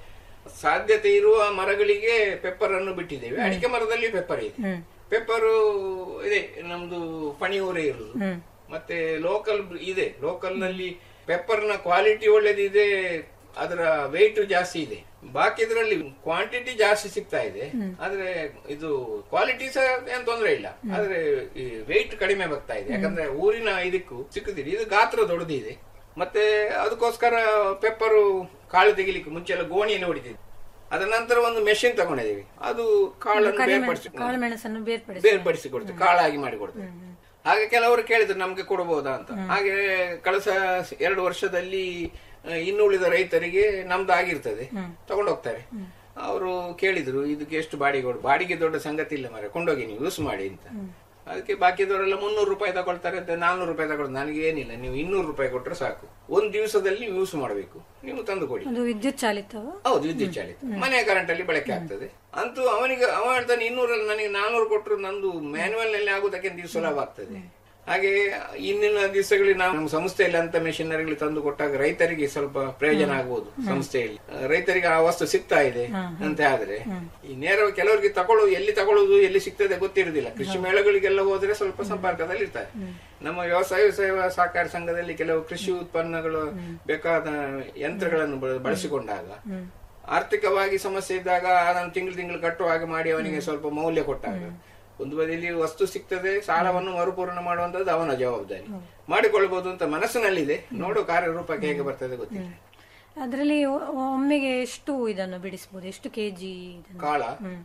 ಸಾಧ್ಯತೆ ಇರುವ ಮರಗಳಿಗೆ ಪೆಪ್ಪರ್ ಅನ್ನು ಬಿಟ್ಟಿದ್ದೇವೆ ಅಡಿಕೆ ಮರದಲ್ಲಿ ಪೆಪ್ಪರ್ ಇದೆ ಹ್ಮ್. ಪೆಪ್ಪರು ಇದೆ ನಮ್ದು ಪಣಿಯೂರೇ ಇರುದು ಹ್ಮ್ ಮತ್ತೆ ಲೋಕಲ್ ಇದೆ ಲೋಕಲ್ ನಲ್ಲಿ ಪೆಪ್ಪರ್ ನ ಕ್ವಾಲಿಟಿ ಒಳ್ಳೇದಿದೆ ಅದರ ವೆಯ್ಟ್ ಜಾಸ್ತಿ ಇದೆ ಬಾಕಿ ಇದರಲ್ಲಿ ಕ್ವಾಂಟಿಟಿ ಜಾಸ್ತಿ ಸಿಗ್ತಾ ಇದೆ ಆದ್ರೆ ಇದು ಕ್ವಾಲಿಟಿ ಸಹ ಏನ್ ತೊಂದ್ರೆ ಇಲ್ಲ ಆದ್ರೆ ವೆಯ್ಟ್ ಕಡಿಮೆ ಬರ್ತಾ ಇದೆ ಯಾಕಂದ್ರೆ ಊರಿನ ಇದಕ್ಕೂ ಸಿಕ್ಕುದಿಲ್ಲ ಇದು ಗಾತ್ರ ದೊಡ್ಡದಿದೆ ಮತ್ತೆ ಅದಕ್ಕೋಸ್ಕರ ಪೆಪ್ಪರು ಕಾಳು ತೆಗಿಲಿಕ್ಕೆ ಮುಂಚೆ ಎಲ್ಲ ಗೋಣಿಯನ್ನು ಹೊಡಿತಿದ್ವಿ ಅದ ನಂತರ ಒಂದು ಮೆಷಿನ್ ತಗೊಂಡಿದ್ದೀವಿ ಅದು ಕಾಳನ್ನು ಬೇರ್ಪಡಿಸಿ ಕಾಳು ಮೆಣಸನ್ನು ಬೇರ್ಪಡಿಸಿ ಬೇರ್ಪಡಿಸಿ ಕೊಡ್ತೇವೆ ಕಾಳಾಗಿ ಮಾಡಿ ಕೊಡ್ತೇವೆ ಹಾಗೆ ಕೆಲವರು ಕೇಳಿದ್ರು ನಮ್ಗೆ ಕೊಡಬಹುದಾ ಅಂತ ಹಾಗೆ ಕಳೆದ ಎರಡು ವರ್ಷದಲ್ಲಿ ಆ, ಇನ್ನುಳಿದ ರೈತರಿಗೆ ನಮ್ದು ಆಗಿರ್ತದೆ ತಗೊಂಡೋಗ್ತಾರೆ ಅವರು ಕೇಳಿದ್ರು ಇದಕ್ಕೆ ಎಷ್ಟು ಬಾಡಿಗೆ ಕೊಡು ಬಾಡಿಗೆ ದೊಡ್ಡ ಸಂಗತಿ ಇಲ್ಲ ಮರ ಕೊಂಡೋಗಿ ನೀವು ಯೂಸ್ ಮಾಡಿ ಅಂತ ಅದಕ್ಕೆ ಬಾಕಿದವರೆಲ್ಲ ಮುನ್ನೂರು ರೂಪಾಯಿ ತಗೊಳ್ತಾರೆ ಅಂತ ನಾನ್ನೂರು ರೂಪಾಯಿ ತಗೊಳ್ತಾರೆ ನನಗೆ ಏನಿಲ್ಲ ನೀವು ಇನ್ನೂರು ರೂಪಾಯಿ ಕೊಟ್ಟರೆ ಸಾಕು ಒಂದು ದಿವಸದಲ್ಲಿ ನೀವು ಯೂಸ್ ಮಾಡಬೇಕು ನೀವು ತಂದು ಕೊಡಿ ಅದು ವಿದ್ಯುತ್ ಚಾಲಿತವ ಹೌದು ವಿದ್ಯುತ್ ಚಾಲಿತ ಮನೆ ಕರೆಂಟ್ ಅಲ್ಲಿ ಬಳಕೆ ಆಗ್ತದೆ ಅಂತೂ ಅವನಿಗೆ ಅವ ಹೇಳ್ತಾನೆ ಇನ್ನೂರಲ್ಲಿ ನನಗೆ ನಾನೂರು ಕೊಟ್ಟರು ನಂದು ಮ್ಯಾನ್ಯುವಲ್ ನಲ್ಲಿ ಆಗುದಕ್ಕೆ ಸುಲಭ ಆಗ್ತದೆ ಹಾಗೆ ಇಂದಿನ ದಿವಸಗಳಲ್ಲಿ ನಾವು ನಮ್ಮ ಸಂಸ್ಥೆಯಲ್ಲಿ ಅಂತ ಮೆಷಿನರಿಗಳು ತಂದು ಕೊಟ್ಟಾಗ ರೈತರಿಗೆ ಸ್ವಲ್ಪ ಪ್ರಯೋಜನ ಆಗ್ಬೋದು ಸಂಸ್ಥೆಯಲ್ಲಿ ಆ, ರೈತರಿಗೆ ಆ ವಸ್ತು ಸಿಗ್ತಾ ಇದೆ ಅಂತ ಆದ್ರೆ ಈ ನೇರ ಕೆಲವರಿಗೆ ತಗೊಳ್ಳೋದು ಎಲ್ಲಿ ತಗೊಳ್ಳೋದು ಎಲ್ಲಿ ಸಿಗ್ತದೆ ಗೊತ್ತಿರುವುದಿಲ್ಲ ಕೃಷಿ ಮೇಳಗಳಿಗೆಲ್ಲ ಹೋದ್ರೆ ಸ್ವಲ್ಪ ಸಂಪರ್ಕದಲ್ಲಿ ಇರ್ತಾರೆ ನಮ್ಮ ವ್ಯವಸಾಯ ಸೇವಾ ಸಹಕಾರ ಸಂಘದಲ್ಲಿ ಕೆಲವು ಕೃಷಿ ಉತ್ಪನ್ನಗಳು ಬೇಕಾದ ಯಂತ್ರಗಳನ್ನು ಬಳ- ಬಳಸಿಕೊಂಡಾಗ ಆರ್ಥಿಕವಾಗಿ ಸಮಸ್ಯೆ ಇದ್ದಾಗ ಅದನ್ನು ತಿಂಗಳು ತಿಂಗಳು ಕಟ್ಟುವ ಹಾಗೆ ಮಾಡಿ ಅವನಿಗೆ ಸ್ವಲ್ಪ ಮೌಲ್ಯ ಕೊಟ್ಟಾಗ ಒಂದು ಬದಿಯಲ್ಲಿ ವಸ್ತು ಸಿಗ್ತದೆ ಸಾಲವನ್ನು ಮರುಪೂರ್ಣ ಮಾಡುವಂತದ್ದು ಅವನ ಜವಾಬ್ದಾರಿ ಮಾಡಿಕೊಳ್ಬಹುದು ಅಂತ ಮನಸ್ಸಿನಲ್ಲಿದೆ ನೋಡು ಕಾರ್ಯರೂಪಕ್ಕೆ ಹೇಗೆ ಬರ್ತದೆ ಗೊತ್ತಿಲ್ಲ ಅದರಲ್ಲಿ ಒಮ್ಮೆಗೆ ಎಷ್ಟು ಇದನ್ನು ಬಿಡಿಸಬಹುದು ಎಷ್ಟು ಕೆಜಿ ಇದನ್ನು ಕಾಳ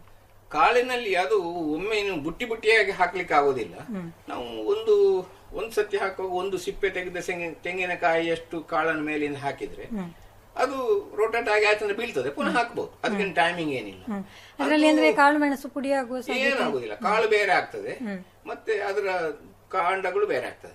ಕಾಳಿನಲ್ಲಿ ಅದು ಒಮ್ಮೆ ಇನ್ನು ಬುಟ್ಟಿ ಬುಟ್ಟಿಯಾಗಿ ಹಾಕ್ಲಿಕ್ಕೆ ಆಗೋದಿಲ್ಲ ನಾವು ಒಂದು ಒಂದ್ ಸತಿ ಹಾಕುವಾಗ ಒಂದು ಸಿಪ್ಪೆ ತೆಗೆದ ತೆಂಗಿನ ತೆಂಗಿನಕಾಯಿಯಷ್ಟು ಕಾಳನ್ನು ಮೇಲಿಂದ ಹಾಕಿದ್ರೆ ಅದು ರೋಟೇಟ್ ಆಗಿ ಆಚೆ ಬೀಳ್ತದೆ ಪುನಃ ಹಾಕ್ಬಹುದು ಅದಕ್ಕೆ ಟೈಮಿಂಗ್ ಏನಿಲ್ಲ ಅದರಲ್ಲಿ ಅಂದ್ರೆ ಕಾಳು ಮೆಣಸು ಪುಡಿ ಆಗುವ ಸ- ಏನಾಗುದಿಲ್ಲ ಕಾಳು ಬೇರೆ ಆಗ್ತದೆ ಮತ್ತೆ ಅದರ ಕಾಂಡಗಳು ಬೇರೆ ಆಗ್ತದೆ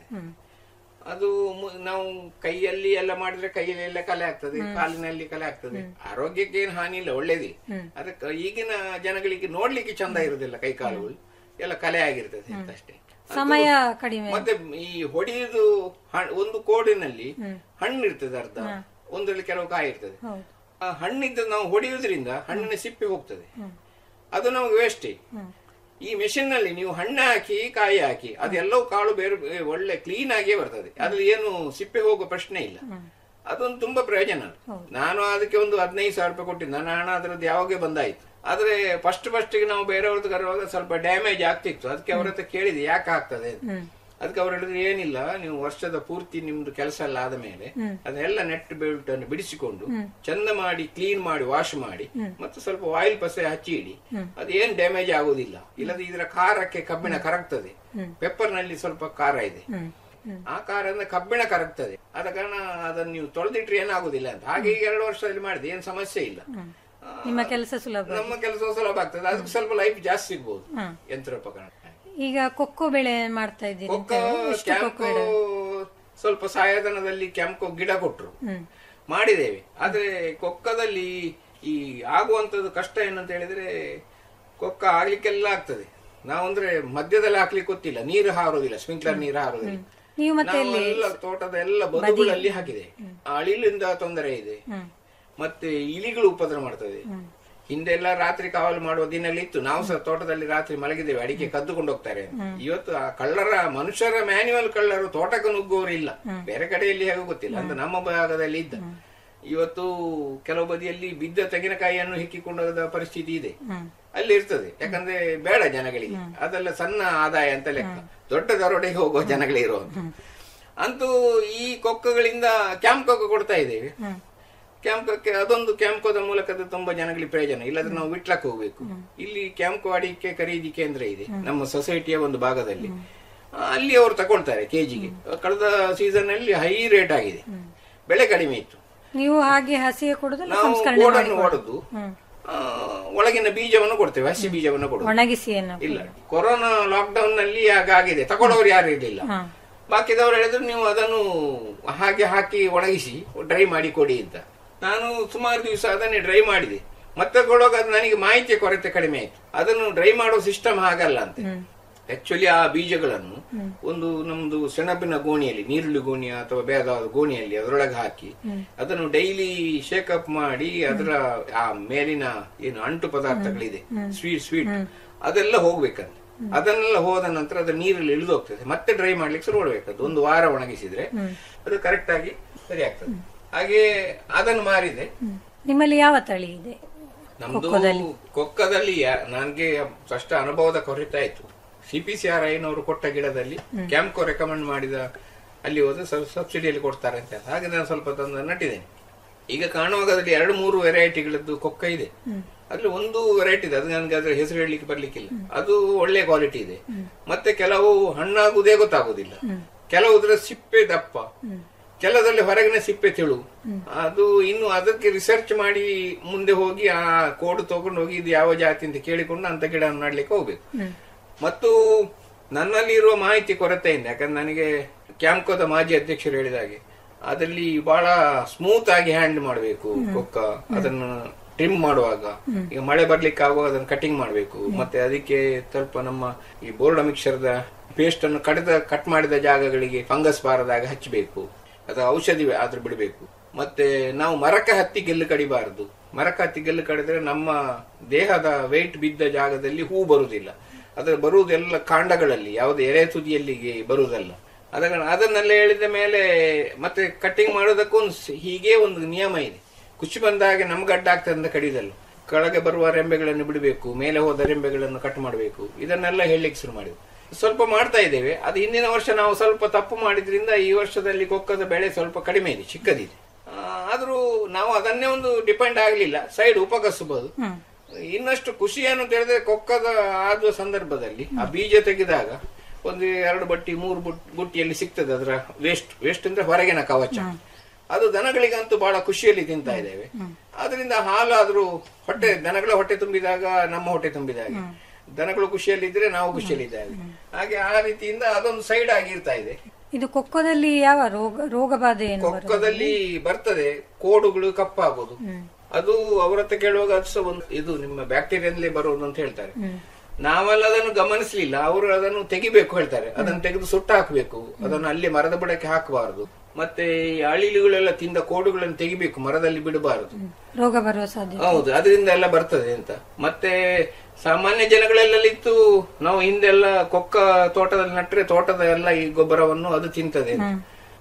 ಅದು ಮು- ನಾವು ಕೈಯಲ್ಲಿ ಎಲ್ಲ ಮಾಡಿದ್ರೆ ಕೈಯಲ್ಲಿ ಎಲ್ಲ ಕಲೆ ಆಗ್ತದೆ ಕಾಲಿನಲ್ಲಿ ಕಲೆ ಆಗ್ತದೆ ಆರೋಗ್ಯಕ್ಕೆ ಏನು ಹಾನಿ ಇಲ್ಲ ಒಳ್ಳೇದಿ ಅದಕ್ಕೆ ಈಗಿನ ಜನಗಳಿಗೆ ನೋಡ್ಲಿಕ್ಕೆ ಚಂದ ಇರುದಿಲ್ಲ ಕೈ ಕಾಲುಗಳು ಎಲ್ಲ ಕಲೆ ಆಗಿರ್ತದೆ ಅಂತ ಅಷ್ಟೇ ಸಮಯ ಕಡಿಮೆ ಮತ್ತೆ ಈ ಹೊಡೆಯುವುದು ಹ- ಒಂದು ಕೋಡಿನಲ್ಲಿ ಹಣ್ಣು ಇರ್ತದೆ ಅರ್ಧ ಒಂದರಲ್ಲಿ ಕೆಲವು ಕಾಯಿ ಇರ್ತದೆ ಹೌದು ಆ ಹಣ್ಣಿದ್ದು ನಾವು ಹೊಡೆಯುವುದರಿಂದ ಹಣ್ಣಿನ ಸಿಪ್ಪೆ ಹೋಗ್ತದೆ ಅದು ನಮಗೆ ವೇಸ್ಟ್ ಈ ಮೆಷಿನ್ ನಲ್ಲಿ ನೀವು ಹಣ್ಣು ಹಾಕಿ ಕಾಯಿ ಹಾಕಿ ಅದೆಲ್ಲವೂ ಕಾಳು ಬೇರೆ ಬೇರೆ ಒಳ್ಳೆ ಕ್ಲೀನ್ ಆಗಿಯೇ ಬರ್ತದೆ ಅದ್ರಲ್ಲಿ ಏನು ಸಿಪ್ಪೆ ಹೋಗೋ ಪ್ರಶ್ನೆ ಇಲ್ಲ ಅದೊಂದು ತುಂಬಾ ಪ್ರಯೋಜನ ನಾನು ಅದಕ್ಕೆ ಒಂದು ಹದಿನೈದು ಸಾವಿರ ರೂಪಾಯಿ ಕೊಟ್ಟಿದ್ದೆ ನನ್ನ ಹಣ ಅದರದ್ದು ಯಾವಾಗ ಬಂದಾಯ್ತು ಆದ್ರೆ ಫಸ್ಟ್ ಫಸ್ಟ್ ನಾವು ಬೇರೆಯವ್ರದ್ದು ಕರುವಾಗ ಸ್ವಲ್ಪ ಡ್ಯಾಮೇಜ್ ಆಗ್ತಿತ್ತು ಅದಕ್ಕೆ ಅವ್ರ ಹತ್ರ ಕೇಳಿದೆ ಯಾಕೆ ಆಗ್ತದೆ ಅಂತ. ಅದಕ್ಕೆ ಅವ್ರು ಹೇಳಿದ್ರು ಏನಿಲ್ಲ ನೀವು ವರ್ಷದ ಪೂರ್ತಿ ನಿಮ್ದು ಕೆಲಸ ಎಲ್ಲ ಆದ ಮೇಲೆ ಅದನ್ನೆಲ್ಲ ನೆಟ್ ಬೆಲ್ಟ್ ಅನ್ನು ಬಿಡಿಸಿಕೊಂಡು ಚಂದ ಮಾಡಿ ಕ್ಲೀನ್ ಮಾಡಿ ವಾಶ್ ಮಾಡಿ ಮತ್ತೆ ಸ್ವಲ್ಪ ಆಯಿಲ್ ಪಸೆ ಹಚ್ಚಿ ಇಡಿ ಅದೇನ್ ಡ್ಯಾಮೇಜ್ ಆಗುದಿಲ್ಲ ಇಲ್ಲದ್ರೆ ಇದರ ಖಾರಕ್ಕೆ ಕಬ್ಬಿಣ ಕರಗ್ತದೆ ಪೆಪ್ಪರ್ ನಲ್ಲಿ ಸ್ವಲ್ಪ ಖಾರ ಇದೆ ಆ ಖಾರ ಅಂದ್ರೆ ಕಬ್ಬಿಣ ಕರಗ್ತದೆ ಆದ ಕಾರಣ ಅದನ್ನು ನೀವು ತೊಳೆದಿಟ್ರೆ ಏನಾಗುದಿಲ್ಲ ಅಂತ ಹಾಗೆ ಈಗ ಎರಡು ವರ್ಷದಲ್ಲಿ ಮಾಡಿದೆ ಏನ್ ಸಮಸ್ಯೆ ಇಲ್ಲ ಆ, ನಿಮ್ಮ ಕೆಲಸ ಸುಲಭ ನಮ್ಮ ಕೆಲಸ ಸುಲಭ ಆಗ್ತದೆ ಅದಕ್ಕೆ ಸ್ವಲ್ಪ ಲೈಫ್ ಜಾಸ್ತಿ ಸಿಗ್ಬೋದು ಯಂತ್ರೋಪಕರಣ ಈಗ ಕೊಕ್ಕೋ ಬೆಳೆ ಮಾಡ್ತಾ ಇದ್ದೀರಿ ಅಂತ ಕೊಕ್ಕೋ ಹೇಳಿ. ಎಷ್ಟು ಕೊಕ್ಕೋ ಕ್ಯಾಂಕೋ ಗಿಡ ಸ್ವಲ್ಪ ಸಹಾಯಧನದಲ್ಲಿ ಕ್ಯಾಂಕೋ ಗಿಡ ಕೊಟ್ರು ಹ್ಮ್ ಮಾಡಿದ್ದೇವೆ ಆದ್ರೆ ಕೊಕ್ಕದಲ್ಲಿ ಈ ಆಗುವಂತದ್ದು ಕಷ್ಟ ಏನಂತ ಹೇಳಿದ್ರೆ ಕೊಕ್ಕ ಆಗ್ಲಿಕ್ಕೆಲ್ಲ ಆಗ್ತದೆ ನಾವಂದ್ರೆ ಮಧ್ಯದಲ್ಲಿ ಹಾಕ್ಲಿಕ್ಕೆ ಗೊತ್ತಿಲ್ಲ ನೀರು ಹಾರೋದಿಲ್ಲ ಸ್ಪ್ರಿಂಕ್ಲರ್ ನೀರು ಹಾರೋದಿಲ್ಲ ನೀವು ಮತ್ತೆ ನಾವು ಎಲ್ಲ ತೋಟದ ಎಲ್ಲ ಬದುಗಳಲ್ಲಿ ಹಾಕಿದೆ ಅಳಿಲಿಂದ ತೊಂದರೆ ಇದೆ ಹ್ಮ್ ಮತ್ತೆ ಇಲಿಗಳು ಉಪದ್ರ ಮಾಡ್ತದೆ ಹಿಂದೆಲ್ಲ ರಾತ್ರಿ ಕಾವಲು ಮಾಡುವ ದಿನಲ್ಲಿ ಇತ್ತು ನಾವು ಸಹ ತೋಟದಲ್ಲಿ ರಾತ್ರಿ ಮಲಗಿದ್ದೇವೆ ಅಡಿಕೆ ಕದ್ದುಕೊಂಡು ಹೋಗ್ತಾರೆ ಅಂತ. ಇವತ್ತು ಆ ಕಳ್ಳರ ಮನುಷ್ಯರ ಮ್ಯಾನ್ಯುವಲ್ ಕಳ್ಳರು ತೋಟಕ್ಕೆ ನುಗ್ಗುವವರು ಇಲ್ಲ ಬೇರೆ ಕಡೆಯಲ್ಲಿ ಹೇಗೋ ಗೊತ್ತಿಲ್ಲ ಅಂತ ನಮ್ಮ ಭಾಗದಲ್ಲಿ ಇದ್ದ ಇವತ್ತು ಕೆಲವು ಬದಿಯಲ್ಲಿ ಬಿದ್ದ ತೆಂಗಿನಕಾಯಿಯನ್ನು ಹಿಕ್ಕಿಕೊಂಡೋದ ಪರಿಸ್ಥಿತಿ ಇದೆ ಅಲ್ಲಿ ಇರ್ತದೆ ಯಾಕಂದ್ರೆ ಬೇಡ ಜನಗಳಿಗೆ ಅದೆಲ್ಲ ಸಣ್ಣ ಆದಾಯ ಅಂತ ಲೆಕ್ಕ ದೊಡ್ಡ ದರೋಡೆಗೆ ಹೋಗುವ ಜನಗಳೇ ಇರುವಂತ ಅಂತೂ ಈ ಕೊಕ್ಕಗಳಿಂದ ಕ್ಯಾಂಪ್ ಕೊಕ್ಕ ಕೊಡ್ತಾ ಇದ್ದೇವೆ ಕ್ಯಾಂಪ್ಗೆ ಅದೊಂದು ಕ್ಯಾಂಪ್ಕೋದ ಮೂಲಕ ಅದು ತುಂಬಾ ಜನಗಳಿಗೆ ಪ್ರಯೋಜನ ಇಲ್ಲದ್ರೆ ನಾವು ವಿಟ್ಲಕ್ಕೆ ಹೋಗ್ಬೇಕು ಇಲ್ಲಿ ಕ್ಯಾಂಪ್ಕೋ ಅಡಿಕೆ ಖರೀದಿ ಕೇಂದ್ರ ಇದೆ ನಮ್ಮ ಸೊಸೈಟಿಯ ಒಂದು ಭಾಗದಲ್ಲಿ ಆ, ಅಲ್ಲಿ ಅವರು ತಗೊಳ್ತಾರೆ ಕೆಜಿಗೆ ಕಳೆದ ಸೀಸನ್ ಅಲ್ಲಿ ಹೈ ರೇಟ್ ಆಗಿದೆ ಬೆಳೆ ಕಡಿಮೆ ಇತ್ತು ನೀವು ಹಾಗೆ ಹಸಿಗೆ ಕೊಡುದಲ್ಲ ನಾವು ಸಂಸ್ಕರಣೆ ಮಾಡಿ ಗೋಡನ್ನು ಹೊಡೆದು ಆ, ಒಳಗಿನ ಬೀಜವನ್ನು ಕೊಡ್ತೇವೆ ಹಸಿ ಬೀಜವನ್ನು ಕೊಡುದು ಒಣಗಿಸಿ ಏನು ಇಲ್ಲ ಕೊರೋನಾ ಲಾಕ್ಡೌನ್ ನಲ್ಲಿ ಹಾಗಾಗಿದೆ ತಗೊಳ್ಳೋರು ಯಾರು ಇರಲಿಲ್ಲ ಹಾ ಬಾಕಿದವರು ಹೇಳಿದ್ರು ನೀವು ಅದನ್ನು ಹಾಗೆ ಹಾಕಿ ಒಣಗಿಸಿ ಡ್ರೈ ಮಾಡಿ ಕೊಡಿ ಅಂತ ನಾನು ಸುಮಾರು ದಿವಸ ಅದನ್ನೇ ಡ್ರೈ ಮಾಡಿದೆ ಮತ್ತೆ ಕೊಡುವಾಗ ಅದು ನನಗೆ ಮಾಹಿತಿಯ ಕೊರತೆ ಕಡಿಮೆ ಆಯ್ತು ಅದನ್ನು ಡ್ರೈ ಮಾಡೋ ಸಿಸ್ಟಮ್ ಹಾಗಲ್ಲ ಅಂತ ಆಕ್ಚುಲಿ ಆ ಬೀಜಗಳನ್ನು ಒಂದು ನಮ್ದು ಸೆಣಬಿನ ಗೋಣಿಯಲ್ಲಿ ನೀರುಳ್ಳಿ ಗೋಣಿ ಅಥವಾ ಬೇರೆ ಗೋಣಿಯಲ್ಲಿ ಅದರೊಳಗೆ ಹಾಕಿ ಅದನ್ನು ಡೈಲಿ ಶೇಕಪ್ ಮಾಡಿ ಅದರ ಆ ಮೇಲಿನ ಏನು ಅಂಟು ಪದಾರ್ಥಗಳಿದೆ ಸ್ವೀಟ್ ಸ್ವೀಟ್ ಅದೆಲ್ಲ ಹೋಗ್ಬೇಕಂತ ಅದನ್ನೆಲ್ಲ ಹೋದ ನಂತರ ಅದು ನೀರಲ್ಲಿ ಇಳಿದು ಹೋಗ್ತದೆ ಮತ್ತೆ ಡ್ರೈ ಮಾಡ್ಲಿಕ್ಕೆ ಶುರು ಮಾಡ್ಬೇಕು ಒಂದು ವಾರ ಒಣಗಿಸಿದ್ರೆ ಅದು ಕರೆಕ್ಟ್ ಆಗಿ ಸರಿ ಆಗ್ತದೆ ಹಾಗೆ ಅದನ್ನು ಮಾರಿದೆ ನಿಮ್ಮಲ್ಲಿ ಯಾವ ತಳಿ ಇದೆ ನಮ್ದು ಕೊಕ್ಕದಲ್ಲಿ ಯಾ- ನನ್ಗೆ ಅಷ್ಟ ಅನುಭವದ ಕೊರತೆ ಆಯ್ತು ಸಿ ಪಿ ಸಿ ಆರ್ ಐನವರು ಕೊಟ್ಟ ಗಿಡದಲ್ಲಿ ಕ್ಯಾಂಪ್ಕೋ ರೆಕಮೆಂಡ್ ಮಾಡಿದ ಅಲ್ಲಿ ಹೋದ್ರೆ ಸ್ವಲ್ಪ ಸಬ್ಸಿಡಿಯಲ್ಲಿ ಕೊಡ್ತಾರೆ ಅಂತ ಹಾಗೆ ನಾನು ಸ್ವಲ್ಪ ತಂದು ನಟ್ಟಿದ್ದೇನೆ ಈಗ ಕಾಣುವಾಗ ಅದರಲ್ಲಿ ಎರಡು ಮೂರು ವೆರೈಟಿಗಳದ್ದು ಕೊಕ್ಕ ಇದೆ ಅದ್ರಲ್ಲಿ ಒಂದು ವೆರೈಟಿ ಇದೆ ಅದು ನನಗೆ ಅದ್ರ ಹೆಸರು ಹೇಳಲಿಕ್ಕೆ ಬರ್ಲಿಕ್ಕಿಲ್ಲ ಅದು ಒಳ್ಳೆ ಕ್ವಾಲಿಟಿ ಇದೆ ಮತ್ತೆ ಕೆಲವು ಹಣ್ಣಾಗುವುದೇ ಗೊತ್ತಾಗುದಿಲ್ಲ ಕೆಲವುದ್ರ ಸಿಪ್ಪೆ ದಪ್ಪ ಕೆಲವರಲ್ಲಿ ಹೊರಗಿನ ಸಿಪ್ಪೆ ತೆಳು ಅದು ಇನ್ನು ಅದಕ್ಕೆ ರಿಸರ್ಚ್ ಮಾಡಿ ಮುಂದೆ ಹೋಗಿ ಆ ಕೋಡು ತಗೊಂಡು ಹೋಗಿ ಇದು ಯಾವ ಜಾತಿ ಅಂತ ಕೇಳಿಕೊಂಡು ಅಂತ ಗಿಡ ನಡ್ಲಿಕ್ಕೆ ಹೋಗ್ಬೇಕು ಮತ್ತು ನನ್ನಲ್ಲಿ ಇರುವ ಮಾಹಿತಿ ಕೊರತೆಯಿಂದ ಯಾಕಂದ್ರೆ ನನಗೆ ಕ್ಯಾಂಪ್ಕೋದ ಮಾಜಿ ಅಧ್ಯಕ್ಷರು ಹೇಳಿದ ಹಾಗೆ ಅದರಲ್ಲಿ ಬಹಳ ಸ್ಮೂತ್ ಆಗಿ ಹ್ಯಾಂಡ್ ಮಾಡಬೇಕು ಕೊಕ್ಕ ಅದನ್ನು ಟ್ರಿಮ್ ಮಾಡುವಾಗ ಈಗ ಮಳೆ ಬರ್ಲಿಕ್ಕೆ ಆಗುವಾಗ ಅದನ್ನು ಕಟಿಂಗ್ ಮಾಡಬೇಕು ಮತ್ತೆ ಅದಕ್ಕೆ ಸ್ವಲ್ಪ ನಮ್ಮ ಈ ಬೋರ್ಡ ಮಿಕ್ಸರ್ದ ಪೇಸ್ಟ್ ಅನ್ನು ಕಡಿದ ಕಟ್ ಮಾಡಿದ ಜಾಗಗಳಿಗೆ ಫಂಗಸ್ ಬಾರದಾಗ ಹಚ್ಚಬೇಕು ಅಥವಾ ಔಷಧಿ ಆದ್ರೂ ಬಿಡಬೇಕು ಮತ್ತೆ ನಾವು ಮರಕ್ಕೆ ಹತ್ತಿ ಗೆಲ್ಲು ಕಡಿಬಾರದು ಮರಕ್ಕೆ ಹತ್ತಿ ಗೆಲ್ಲು ಕಡಿದ್ರೆ ನಮ್ಮ ದೇಹದ ವೆಯ್ಟ್ ಬಿದ್ದ ಜಾಗದಲ್ಲಿ ಹೂ ಬರುವುದಿಲ್ಲ ಅದರ ಬರುವುದೆಲ್ಲ ಕಾಂಡಗಳಲ್ಲಿ ಯಾವುದೇ ಎಲೆ ತುದಿಯಲ್ಲಿಗೆ ಬರುವುದಲ್ಲ ಅದನ್ನ ಅದನ್ನೆಲ್ಲ ಹೇಳಿದ ಮೇಲೆ ಮತ್ತೆ ಕಟ್ಟಿಂಗ್ ಮಾಡೋದಕ್ಕೂ ಒಂದು ಸ- ಹೀಗೆ ಒಂದು ನಿಯಮ ಇದೆ ಕುಚ್ಚು ಬಂದಾಗ ನಮ್ಗೆ ಅಡ್ಡ ಆಗ್ತದೆ ಅಂತ ಕಡಿದಲ್ಲ ಕೆಳಗೆ ಬರುವ ರೆಂಬೆಗಳನ್ನು ಬಿಡಬೇಕು ಮೇಲೆ ಹೋದ ರೆಂಬೆಗಳನ್ನು ಕಟ್ ಮಾಡಬೇಕು ಇದನ್ನೆಲ್ಲ ಹೇಳಲಿಕ್ಕೆ ಶುರು ಮಾಡಿದ್ವಿ ಸ್ವಲ್ಪ ಮಾಡ್ತಾ ಇದ್ದೇವೆ ಅದು ಹಿಂದಿನ ವರ್ಷ ನಾವು ಸ್ವಲ್ಪ ತಪ್ಪು ಮಾಡಿದ್ರಿಂದ ಈ ವರ್ಷದಲ್ಲಿ ಕೊಕ್ಕದ ಬೆಳೆ ಸ್ವಲ್ಪ ಕಡಿಮೆ ಇದೆ ಚಿಕ್ಕದಿದೆ ಆ, ಆದ್ರೂ ನಾವು ಅದನ್ನೇ ಒಂದು ಡಿಪೆಂಡ್ ಆಗಲಿಲ್ಲ ಸೈಡ್ ಉಪಕಸಬಹುದು ಇನ್ನಷ್ಟು ಖುಷಿ ಏನು ಅಂತ ಹೇಳಿದ್ರೆ ಕೊಕ್ಕದ ಆದ ಸಂದರ್ಭದಲ್ಲಿ ಆ ಬೀಜ ತೆಗೆದಾಗ ಒಂದು ಎರಡು ಬಟ್ಟಿ ಮೂರು ಬುಟ್- ಬುಟ್ಟಿಯಲ್ಲಿ ಸಿಗ್ತದೆ ಅದರ ವೇಸ್ಟ್ ವೇಸ್ಟ್ ಅಂದ್ರೆ ಹೊರಗಿನ ಕವಚ ಅದು ದನಗಳಿಗಂತೂ ಬಹಳ ಖುಷಿಯಲ್ಲಿ ತಿಂತಾ ಇದ್ದೇವೆ ಅದರಿಂದ ಹಾಲಾದ್ರೂ ಹೊಟ್ಟೆ ದನಗಳ ಹೊಟ್ಟೆ ತುಂಬಿದಾಗ ನಮ್ಮ ಹೊಟ್ಟೆ ತುಂಬಿದಾಗ ದನಗಳು ಖುಷಿಯಲ್ಲಿದ್ರೆ ನಾವು ಖುಷಿಯಲ್ಲಿದ್ದೇವೆ ಹಾಗೆ ಆ ರೀತಿಯಿಂದ ಅದೊಂದು ಸೈಡ್ ಆಗಿರ್ತಾ ಇದೆ ಇದು ಕೊಕ್ಕೋದಲ್ಲಿ ಯಾವ ರೋಗ ರೋಗ ಬಾಧೆ ಏನು ಬರೋದು? ಕೊಕ್ಕದಲ್ಲಿ ಬರ್ತದೆ ಕೋಡುಗಳು ಕಪ್ಪಾಗೋದು ಅದು ಅವ್ರ ಹತ್ರ ಕೇಳುವಾಗ ಅದು ಸಹ ಒಂದು ಇದು ನಿಮ್ಮ ಬ್ಯಾಕ್ಟೀರಿಯಾದಲ್ಲೇ ಬರೋದು ಅಂತ ಹೇಳ್ತಾರೆ ನಾವೆಲ್ಲ ಅದನ್ನು ಗಮನಿಸಲಿಲ್ಲ ಅವರು ಅದನ್ನು ತೆಗಿಬೇಕು ಹೇಳ್ತಾರೆ ಅದನ್ನು ತೆಗೆದು ಸುಟ್ಟು ಹಾಕಬೇಕು ಅದನ್ನು ಅಲ್ಲಿ ಮರದ ಬುಡಕ್ಕೆ ಹಾಕಬಾರದು ಮತ್ತೆ ಈ ಅಳಿಲುಗಳೆಲ್ಲ ತಿಂದ ಕೋಡುಗಳನ್ನು ತೆಗಿಬೇಕು ಮರದಲ್ಲಿ ಬಿಡಬಾರದು ರೋಗ ಬರುವ ಸಾಧ್ಯತೆ ಹೌದು ಅದರಿಂದ ಎಲ್ಲ ಬರ್ತದೆ ಅಂತ ಮತ್ತೆ ಸಾಮಾನ್ಯ ಜನಗಳೆಲ್ಲ ಇತ್ತು ನಾವು ಹಿಂದೆಲ್ಲ ಕೊಕ್ಕ ತೋಟದಲ್ಲಿ ನಟ್ರೆ ತೋಟದ ಎಲ್ಲ ಈ ಗೊಬ್ಬರವನ್ನು ಅದು ತಿಂತದೆ ಅಂತ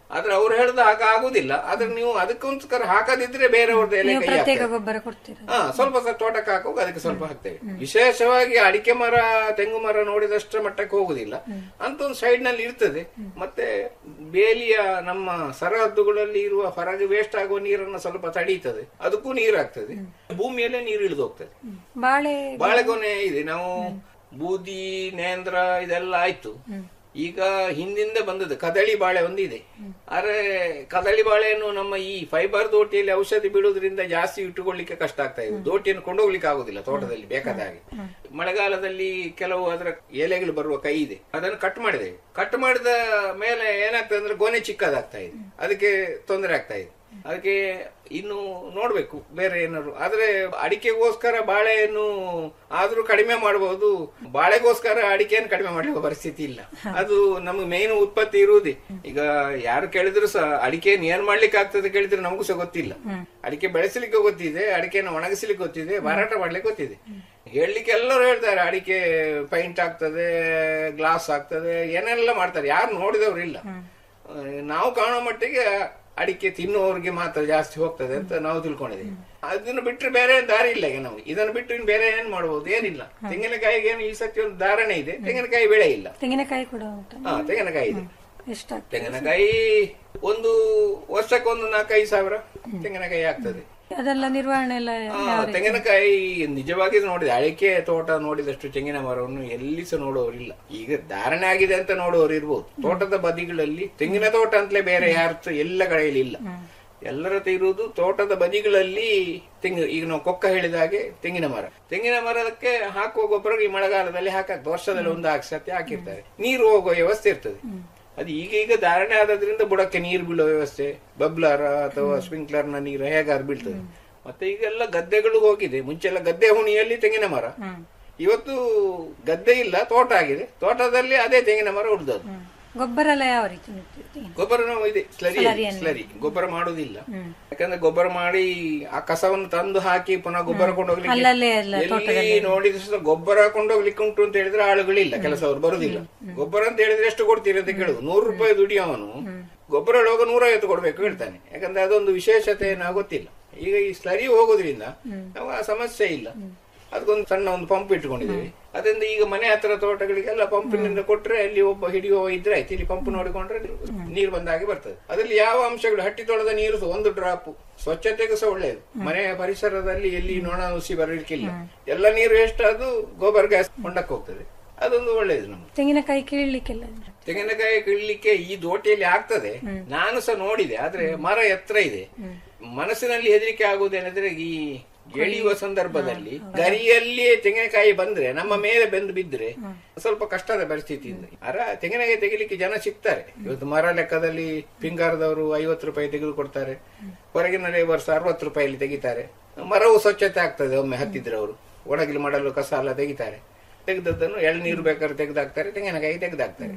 ಆದ್ರೆ ಅವ್ರು ಹೇಳ್ದ ಹಾಗ ಆಗುದಿಲ್ಲ ಆದ್ರೆ ನೀವು ಅದಕ್ಕೋಸ್ಕರ ಹಾಕದಿದ್ರೆ ಬೇರೆಯವ್ರದ್ದು ಎಲೆ ನೀವು ಕೈ ಪ್ರತ್ಯೇಕ ಹಾಕ್ತೇವೆ. ಗೊಬ್ಬರ ಕೊಡ್ತೀರಾ ಹಾ ಸ್ವಲ್ಪ ಸ್ವಲ್ಪ ತೋಟಕ್ಕೆ ಹಾಕುವಾಗ ಅದಕ್ಕೆ ಸ್ವಲ್ಪ ಹಾಕ್ತೇವೆ ವಿಶೇಷವಾಗಿ ಅಡಿಕೆ ಮರ ತೆಂಗು ಮರ ನೋಡಿದಷ್ಟರ ಮಟ್ಟಕ್ಕೆ ಹೋಗುದಿಲ್ಲ ಅಂತ ಒಂದು ಸೈಡ್ ನಲ್ಲಿ ಇರ್ತದೆ ಮತ್ತೆ ಬೇಲಿಯ ನಮ್ಮ ಸರಹದ್ದುಗಳಲ್ಲಿ ಇರುವ ಹೊರಗೆ ವೇಸ್ಟ್ ಆಗುವ ನೀರನ್ನು ಸ್ವಲ್ಪ ತಡೀತದೆ ಅದಕ್ಕೂ ನೀರಾಗ್ತದೆ ಭೂಮಿಯಲ್ಲೇ ನೀರು ಇಳಿದು ಹೋಗ್ತದೆ ಬಾಳೆ ಬಾಳೆಗೊನೆ ಇದೆ ನಾವು ಬೂದಿ ನೇಂದ್ರ ಇದೆಲ್ಲ ಆಯ್ತು ಈಗ ಹಿಂದಿಂದ ಬಂದದ್ದು ಕದಳಿ ಬಾಳೆ ಒಂದಿದೆ ಆದ್ರೆ ಕದಳಿ ಬಾಳೆಯನ್ನು ನಮ್ಮ ಈ ಫೈಬರ್ ದೋಟಿಯಲ್ಲಿ ಔಷಧಿ ಬಿಡುವುದರಿಂದ ಜಾಸ್ತಿ ಇಟ್ಟುಕೊಳ್ಳಿಕ್ಕೆ ಕಷ್ಟ ಆಗ್ತಾ ಇದೆ ದೋಟಿಯನ್ನು ಕೊಂಡೋಗ್ಲಿಕ್ಕೆ ಆಗುದಿಲ್ಲ ತೋಟದಲ್ಲಿ ಬೇಕಾದ ಹಾಗೆ ಮಳೆಗಾಲದಲ್ಲಿ ಕೆಲವು ಅದರ ಎಲೆಗಳು ಬರುವ ಕೈ ಇದೆ ಅದನ್ನು ಕಟ್ ಮಾಡಿದೆ ಕಟ್ ಮಾಡಿದ ಮೇಲೆ ಏನಾಗ್ತದೆ ಅಂದ್ರೆ ಗೊನೆ ಚಿಕ್ಕದಾಗ್ತಾ ಇದೆ ಅದಕ್ಕೆ ತೊಂದರೆ ಆಗ್ತಾ ಇದೆ ಅದಕ್ಕೆ ಇನ್ನು ನೋಡ್ಬೇಕು ಬೇರೆ ಏನಾದ್ರು ಆದ್ರೆ ಅಡಿಕೆಗೋಸ್ಕರ ಬಾಳೆಯನ್ನು ಆದ್ರೂ ಕಡಿಮೆ ಮಾಡಬಹುದು ಬಾಳೆಗೋಸ್ಕರ ಅಡಿಕೆಯನ್ನು ಕಡಿಮೆ ಮಾಡುವ ಪರಿಸ್ಥಿತಿ ಇಲ್ಲ ಅದು ನಮ್ಗೆ ಮೇನ್ ಉತ್ಪತ್ತಿ ಇರುವುದೇ ಈಗ ಯಾರು ಕೇಳಿದ್ರು ಸಹ ಅಡಿಕೆಯನ್ನು ಏನ್ ಮಾಡ್ಲಿಕ್ಕೆ ಆಗ್ತದೆ ಕೇಳಿದ್ರೆ ನಮಗೂ ಸಹ ಗೊತ್ತಿಲ್ಲ ಅಡಿಕೆ ಬೆಳೆಸಲಿಕ್ಕೆ ಗೊತ್ತಿದೆ ಅಡಿಕೆಯನ್ನು ಒಣಗಿಸ್ಲಿಕ್ಕೆ ಗೊತ್ತಿದೆ ಮಾರಾಟ ಮಾಡ್ಲಿಕ್ಕೆ ಗೊತ್ತಿದೆ ಹೇಳಲಿಕ್ಕೆ ಎಲ್ಲರೂ ಹೇಳ್ತಾರೆ ಅಡಿಕೆ ಪೈಂಟ್ ಆಗ್ತದೆ ಗ್ಲಾಸ್ ಆಗ್ತದೆ ಏನೆಲ್ಲ ಮಾಡ್ತಾರೆ ಯಾರು ನೋಡಿದವರು ಇಲ್ಲ ಆ, ನಾವು ಕಾಣೋ ಮಟ್ಟಿಗೆ ಅಡಿಕೆ ತಿನ್ನುವವರಿಗೆ ಮಾತ್ರ ಜಾಸ್ತಿ ಹೋಗ್ತದೆ ಅಂತ ನಾವು ತಿಳ್ಕೊಂಡಿದ್ದೀವಿ ಅದನ್ನು ಬಿಟ್ಟರೆ ಬೇರೆ ಏನ್ ದಾರಿ ಇಲ್ಲ ಈಗ ನಮ್ಗೆ ಇದನ್ನು ಬಿಟ್ಟು ಇನ್ನು ಬೇರೆ ಏನ್ ಮಾಡಬಹುದು ಏನಿಲ್ಲ ತೆಂಗಿನಕಾಯಿಗೆ ಏನು ಈ ಸತಿ ಒಂದು ಧಾರಣೆ ಇದೆ ತೆಂಗಿನಕಾಯಿ ಬೆಳೆ ಇಲ್ಲ ತೆಂಗಿನಕಾಯಿ ಕೂಡ ಉಂಟು ಹಾ ತೆಂಗಿನಕಾಯಿ ಇದೆ ಎಷ್ಟಾಗ್ತದೆ ತೆಂಗಿನಕಾಯಿ ಒಂದು ವರ್ಷಕ್ಕೆ ಒಂದು ನಾಲ್ಕೈದು ಸಾವಿರ ತೆಂಗಿನಕಾಯಿ ಆಗ್ತದೆ ಅದೆಲ್ಲ ನಿರ್ವಹಣೆ ಎಲ್ಲ ಆ, ತೆಂಗಿನಕಾಯಿ ನಿಜವಾಗಿ ನೋಡಿದೆ ಅಡಿಕೆ ತೋಟ ನೋಡಿದಷ್ಟು ತೆಂಗಿನ ಮರವನ್ನು ಎಲ್ಲಿ ಸಹ ನೋಡುವವರಿಲ್ಲ ಈಗ ಧಾರಣೆ ಆಗಿದೆ ಅಂತ ನೋಡುವವರು ಇರ್ಬೋದು ತೋಟದ ಬದಿಗಳಲ್ಲಿ ತೆಂಗಿನ ತೋಟ ಅಂತಲೇ ಬೇರೆ ಯಾರು ಸಹ ಎಲ್ಲ ಕಡೆಯಲ್ಲಿ ಇಲ್ಲ ಎಲ್ಲರ ಹತ್ರ ಇರುವುದು ತೋಟದ ಬದಿಗಳಲ್ಲಿ ತೆಂಗು ಈಗ ನಾವು ಕೊಕ್ಕ ಹೇಳಿದ ಹಾಗೆ ತೆಂಗಿನ ಮರ ತೆಂಗಿನ ಮರಕ್ಕೆ ಹಾಕುವ ಗೊಬ್ಬರ ಈ ಮಳೆಗಾಲದಲ್ಲಿ ಹಾಕಾಗ್ತದೆ ವರ್ಷದಲ್ಲಿ ಒಂದು ಹಾಕ್ಸತ್ತೆ ಹಾಕಿರ್ತಾರೆ ನೀರು ಹೋಗುವ ವ್ಯವಸ್ಥೆ ಇರ್ತದೆ ಅದು ಈಗ ಈಗ ಧಾರಣೆ ಆದ್ರಿಂದ ಬುಡಕ್ಕೆ ನೀರು ಬೀಳೋ ವ್ಯವಸ್ಥೆ ಬಬ್ಲರ್ ಅಥವಾ ಸ್ಪ್ರಿಂಕ್ಲರ್ ನ ನೀರು ಹೇಗಾರು ಬೀಳ್ತದೆ ಮತ್ತೆ ಈಗೆಲ್ಲ ಗದ್ದೆಗಳು ಹೋಗಿದೆ ಮುಂಚೆಲ್ಲ ಗದ್ದೆ ಹುಣಿಯಲ್ಲಿ ತೆಂಗಿನ ಮರ ಇವತ್ತು ಗದ್ದೆ ಇಲ್ಲ ತೋಟ ಆಗಿದೆ ತೋಟದಲ್ಲಿ ಅದೇ ತೆಂಗಿನ ಮರ ಉಳಿದದ್ದು ಗೊಬ್ಬರ ಎಲ್ಲ ಯಾವ ರೀತಿ ನೆಡ್ತೀರಿ ತೆಂಗಿನ? ಗೊಬ್ಬರ ನಾವು ಇದೆ ಸ್ಲರಿ ಸ್ಲರಿ ಗೊಬ್ಬರ ಮಾಡುವುದಿಲ್ಲ ಯಾಕಂದ್ರೆ ಗೊಬ್ಬರ ಮಾಡಿ ಆ ಕಸವನ್ನು ತಂದು ಹಾಕಿ ಪುನಃ ಗೊಬ್ಬರ ಕೊಂಡೋಗ್ಲಿಕ್ಕೆ ಅಲ್ಲಲ್ಲೇ ಎಲ್ಲ ಎಲ್ಲಿ ನೋಡಿದ ಸಹ ಗೊಬ್ಬರ ಕೊಂಡೋಗ್ಲಿಕ್ಕೆ ಉಂಟು ಅಂತ ಹೇಳಿದ್ರೆ ಆಳುಗಳಿಲ್ಲ ಕೆಲಸವರು ಬರುದಿಲ್ಲ ಗೊಬ್ಬರ ಅಂತ ಹೇಳಿದ್ರೆ ಎಷ್ಟು ಕೊಡ್ತೀರಿ ಅಂತ ಕೇಳುದು ನೂರು ರೂಪಾಯಿ ದುಡಿಯವನು ಗೊಬ್ಬರ ಹೇಳುವಾಗ ನೂರೈವತ್ತು ಕೊಡ್ಬೇಕು ಹೇಳ್ತಾನೆ ಯಾಕಂದ್ರೆ ಅದೊಂದು ವಿಶೇಷತೆ ನಾವು ಗೊತ್ತಿಲ್ಲ ಈಗ ಈ ಸ್ಲರಿ ಹೋಗೋದ್ರಿಂದ ನಾವು ಆ ಸಮಸ್ಯೆ ಇಲ್ಲ ಅದಕ್ಕೊಂದು ಸಣ್ಣ ಒಂದು ಪಂಪ್ ಇಟ್ಕೊಂಡಿದ್ದೀವಿ ಅದರಿಂದ ಈಗ ಮನೆ ಹತ್ರ ತೋಟಗಳಿಗೆಲ್ಲ ಪಂಪಿನಿಂದ ಕೊಟ್ರೆ ಅಲ್ಲಿ ಒಬ್ಬ ಹಿಡಿಯುವ ಇದ್ರೆ ಆಯ್ತು ಇಲ್ಲಿ ಪಂಪ್ ನೋಡಿಕೊಂಡ್ರೆ ನೀರು ಬಂದಾಗಿ ಬರ್ತದೆ ಅದರಲ್ಲಿ ಯಾವ ಅಂಶಗಳು ಹಟ್ಟಿ ತೊಳೆದ ನೀರು ಸಹ ಒಂದು ಡ್ರಾಪ್ ಸ್ವಚ್ಛತೆಗೂ ಸಹ ಒಳ್ಳೆಯದು ಮನೆಯ ಪರಿಸರದಲ್ಲಿ ಎಲ್ಲಿ ನೊಣ ನುಸಿ ಬರಲಿಕ್ಕಿಲ್ಲ ಎಲ್ಲ ನೀರು ಎಷ್ಟು ಅದು ಗೋಬರ್ ಗ್ಯಾಸ್ ಹೊಂಡಕ್ಕೆ ಹೋಗ್ತದೆ ಅದೊಂದು ಒಳ್ಳೆಯದು ನಮ್ಗೆ ತೆಂಗಿನಕಾಯಿ ಕೀಳ್ಲಿಕ್ಕೆಲ್ಲ ತೆಂಗಿನಕಾಯಿ ಕೀಳ್ಲಿಕ್ಕೆ ಈ ದೋಟಿಯಲ್ಲಿ ಆಗ್ತದೆ ನಾನು ಸಹ ನೋಡಿದೆ ಆದ್ರೆ ಮರ ಎತ್ತರ ಇದೆ ಮನಸ್ಸಿನಲ್ಲಿ ಹೆದರಿಕೆ ಆಗುವುದೇನೆಂದ್ರೆ ಈ ಎಳೆಯುವ ಸಂದರ್ಭದಲ್ಲಿ ಗರಿಯಲ್ಲಿ ತೆಂಗಿನಕಾಯಿ ಬಂದ್ರೆ ನಮ್ಮ ಮೇಲೆ ಬೆಂದು ಬಿದ್ರೆ ಸ್ವಲ್ಪ ಕಷ್ಟದ ಪರಿಸ್ಥಿತಿ ಇದೆ ಮರ ತೆಂಗಿನಕಾಯಿ ತೆಗಿಲಿಕ್ಕೆ ಜನ ಸಿಗ್ತಾರೆ ಇವತ್ತು ಮರ ಲೆಕ್ಕದಲ್ಲಿ ಪಿಂಗಾರದವರು ಐವತ್ತು ರೂಪಾಯಿ ತೆಗೆದು ಕೊಡ್ತಾರೆ ಹೊರಗಿನ ಲೇಬರ್ಸ್ ಅರವತ್ತು ರೂಪಾಯಿಲಿ ತೆಗಿತಾರೆ ಮರವು ಸ್ವಚ್ಛತೆ ಆಗ್ತದೆ ಒಮ್ಮೆ ಹತ್ತಿದ್ರೆ ಅವರು ಒಣಗಿಲು ಮಾಡಲು ಕಸ ಎಲ್ಲ ತೆಗಿತಾರೆ ತೆಗೆದದ್ದನ್ನು ಎಳ್ನೀರು ಬೇಕಾದ್ರೆ ತೆಗೆದಾಕ್ತಾರೆ ತೆಂಗಿನಕಾಯಿ ತೆಗೆದಾಕ್ತಾರೆ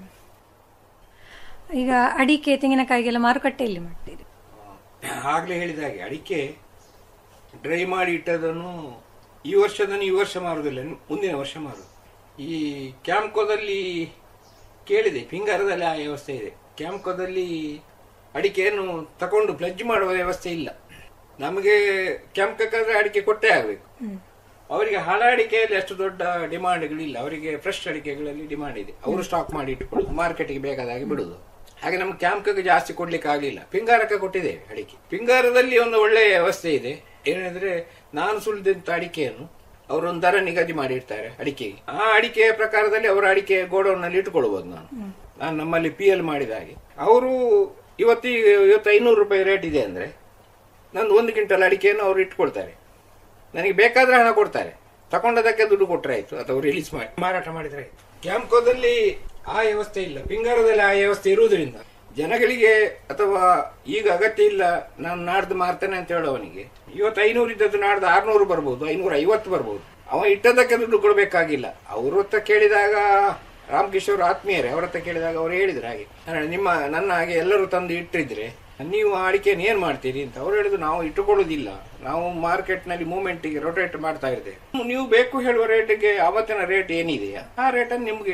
ಈಗ ಅಡಿಕೆ ತೆಂಗಿನಕಾಯಿಗೆಲ್ಲ ಮಾರುಕಟ್ಟೆಯಲ್ಲಿ ಮಾಡ್ತೀರಿ ಆಗ್ಲೇ ಹೇಳಿದ ಹಾಗೆ ಅಡಿಕೆ ಡ್ರೈ ಮಾಡಿ ಇಟ್ಟದನ್ನು ಈ ವರ್ಷದನ್ನು ಈ ವರ್ಷ ಮಾರುದಿಲ್ಲ ಇನ್ನು ಮುಂದಿನ ವರ್ಷ ಮಾರುದು ಈ ಕ್ಯಾಂಪ್ಕೋದಲ್ಲಿ ಕೇಳಿದೆ ಪಿಂಗಾರದಲ್ಲಿ ಆ ವ್ಯವಸ್ಥೆ ಇದೆ ಕ್ಯಾಂಪ್ಕೋದಲ್ಲಿ ಅಡಿಕೆಯನ್ನು ತಕೊಂಡು ಪ್ಲಜ್ ಮಾಡುವ ವ್ಯವಸ್ಥೆ ಇಲ್ಲ ನಮಗೆ ಕ್ಯಾಂಪ್ಕಾದ್ರೆ ಅಡಿಕೆ ಕೊಟ್ಟೇ ಆಗಬೇಕು ಅವರಿಗೆ ಹಳ ಅಡಿಕೆಯಲ್ಲಿ ಅಷ್ಟು ದೊಡ್ಡ ಡಿಮಾಂಡ್ಗಳಿಲ್ಲ ಅವರಿಗೆ ಫ್ರೆಶ್ ಅಡಿಕೆಗಳಲ್ಲಿ ಡಿಮಾಂಡ್ ಇದೆ ಅವರು ಸ್ಟಾಕ್ ಮಾಡಿ ಇಟ್ಟುಕೊಳ್ಳೋದು ಮಾರ್ಕೆಟ್ಗೆ ಬೇಕಾದ ಹಾಗೆ ಬಿಡುದು ಹಾಗೆ ನಮ್ಗೆ ಕ್ಯಾಂಪ್ಗೆ ಜಾಸ್ತಿ ಕೊಡ್ಲಿಕ್ಕೆ ಆಗಲಿಲ್ಲ ಪಿಂಗಾರಕ್ಕೆ ಕೊಟ್ಟಿದ್ದೇವೆ ಅಡಿಕೆ ಪಿಂಗಾರದಲ್ಲಿ ಒಂದು ಒಳ್ಳೆಯ ವ್ಯವಸ್ಥೆ ಇದೆ ಏನಂದ್ರೆ ನಾನು ಸುಳಿದಂತ ಅಡಿಕೆಯನ್ನು ಅವರೊಂದು ದರ ನಿಗದಿ ಮಾಡಿರ್ತಾರೆ ಅಡಿಕೆಗೆ ಆ ಅಡಿಕೆಯ ಪ್ರಕಾರದಲ್ಲಿ ಅವರ ಅಡಿಕೆ ಗೋಡೌನ್ ನಲ್ಲಿ ಇಟ್ಟುಕೊಳ್ಬಹುದು ನಾನು ನಾನು ನಮ್ಮಲ್ಲಿ ಪಿ ಎಲ್ ಮಾಡಿದ ಹಾಗೆ ಅವರು ಇವತ್ತಿ ಇವತ್ತು ಐನೂರು ರೂಪಾಯಿ ರೇಟ್ ಇದೆ ಅಂದ್ರೆ ನಂದು ಒಂದು ಕ್ವಿಂಟಲ್ ಅಡಿಕೆಯನ್ನು ಅವರು ಇಟ್ಕೊಳ್ತಾರೆ ನನಗೆ ಬೇಕಾದ್ರೆ ಹಣ ಕೊಡ್ತಾರೆ ತಕೊಂಡದಕ್ಕೆ ದುಡ್ಡು ಕೊಟ್ರೆ ಆಯ್ತು ಅಥವಾ ರಿಲೀಸ್ ಮಾಡಿ ಮಾರಾಟ ಮಾಡಿದ್ರೆ ಆಯ್ತು ಕ್ಯಾಂಪ್ಕೋದಲ್ಲಿ ಆ ವ್ಯವಸ್ಥೆ ಇಲ್ಲ ಪಿಂಗಾರದಲ್ಲಿ ಆ ವ್ಯವಸ್ಥೆ ಇರುವುದರಿಂದ ಜನಗಳಿಗೆ ಅಥವಾ ಈಗ ಅಗತ್ಯ ಇಲ್ಲ ನಾನು ನಾಡ್ದು ಮಾರ್ತೇನೆ ಅಂತ ಹೇಳೋವನಿಗೆ ಇವತ್ತು ಐನೂರು ಇದ್ದದ್ದು ನಾಡ್ದು ಆರ್ನೂರು ಬರ್ಬೋದು ಐನೂರ ಐವತ್ತು ಬರ್ಬೋದು ಅವ ಇಟ್ಟದಕ್ಕೆ ದುಡ್ಡು ಕೊಡ್ಬೇಕಾಗಿಲ್ಲ ಅವ್ರ ಹತ್ರ ಕೇಳಿದಾಗ ರಾಮಕಿಶೋರ್ ಆತ್ಮೀಯರೇ ಅವ್ರ ಹತ್ರ ಕೇಳಿದಾಗ ಅವ್ರು ಹೇಳಿದ್ರು ಹಾಗೆ "ಅಣ್ಣ, ನಿಮ್ಮ ನನ್ನ ಹಾಗೆ ಎಲ್ಲರೂ ತಂದು ಇಟ್ಟಿದ್ರೆ ನೀವು ಆ ಅಡಿಕೆಯನ್ನು ಏನ್ ಮಾಡ್ತೀರಿ ಅಂತ ಅವ್ರು ಹೇಳಿದ್ರು ನಾವು ಇಟ್ಟುಕೊಳ್ಳೋದಿಲ್ಲ ನಾವು ಮಾರ್ಕೆಟ್ ನಲ್ಲಿ ಮೂವ್ಮೆಂಟ್ ಗೆ ರೊಟೇಟ್ ಮಾಡ್ತಾ ಇರ್ತೇವೆ ನೀವು ಬೇಕು ಹೇಳುವ ರೇಟ್ಗೆ ಅವತ್ತಿನ ರೇಟ್ ಏನಿದೆಯಾ ಆ ರೇಟನ್ನು ನಿಮ್ಗೆ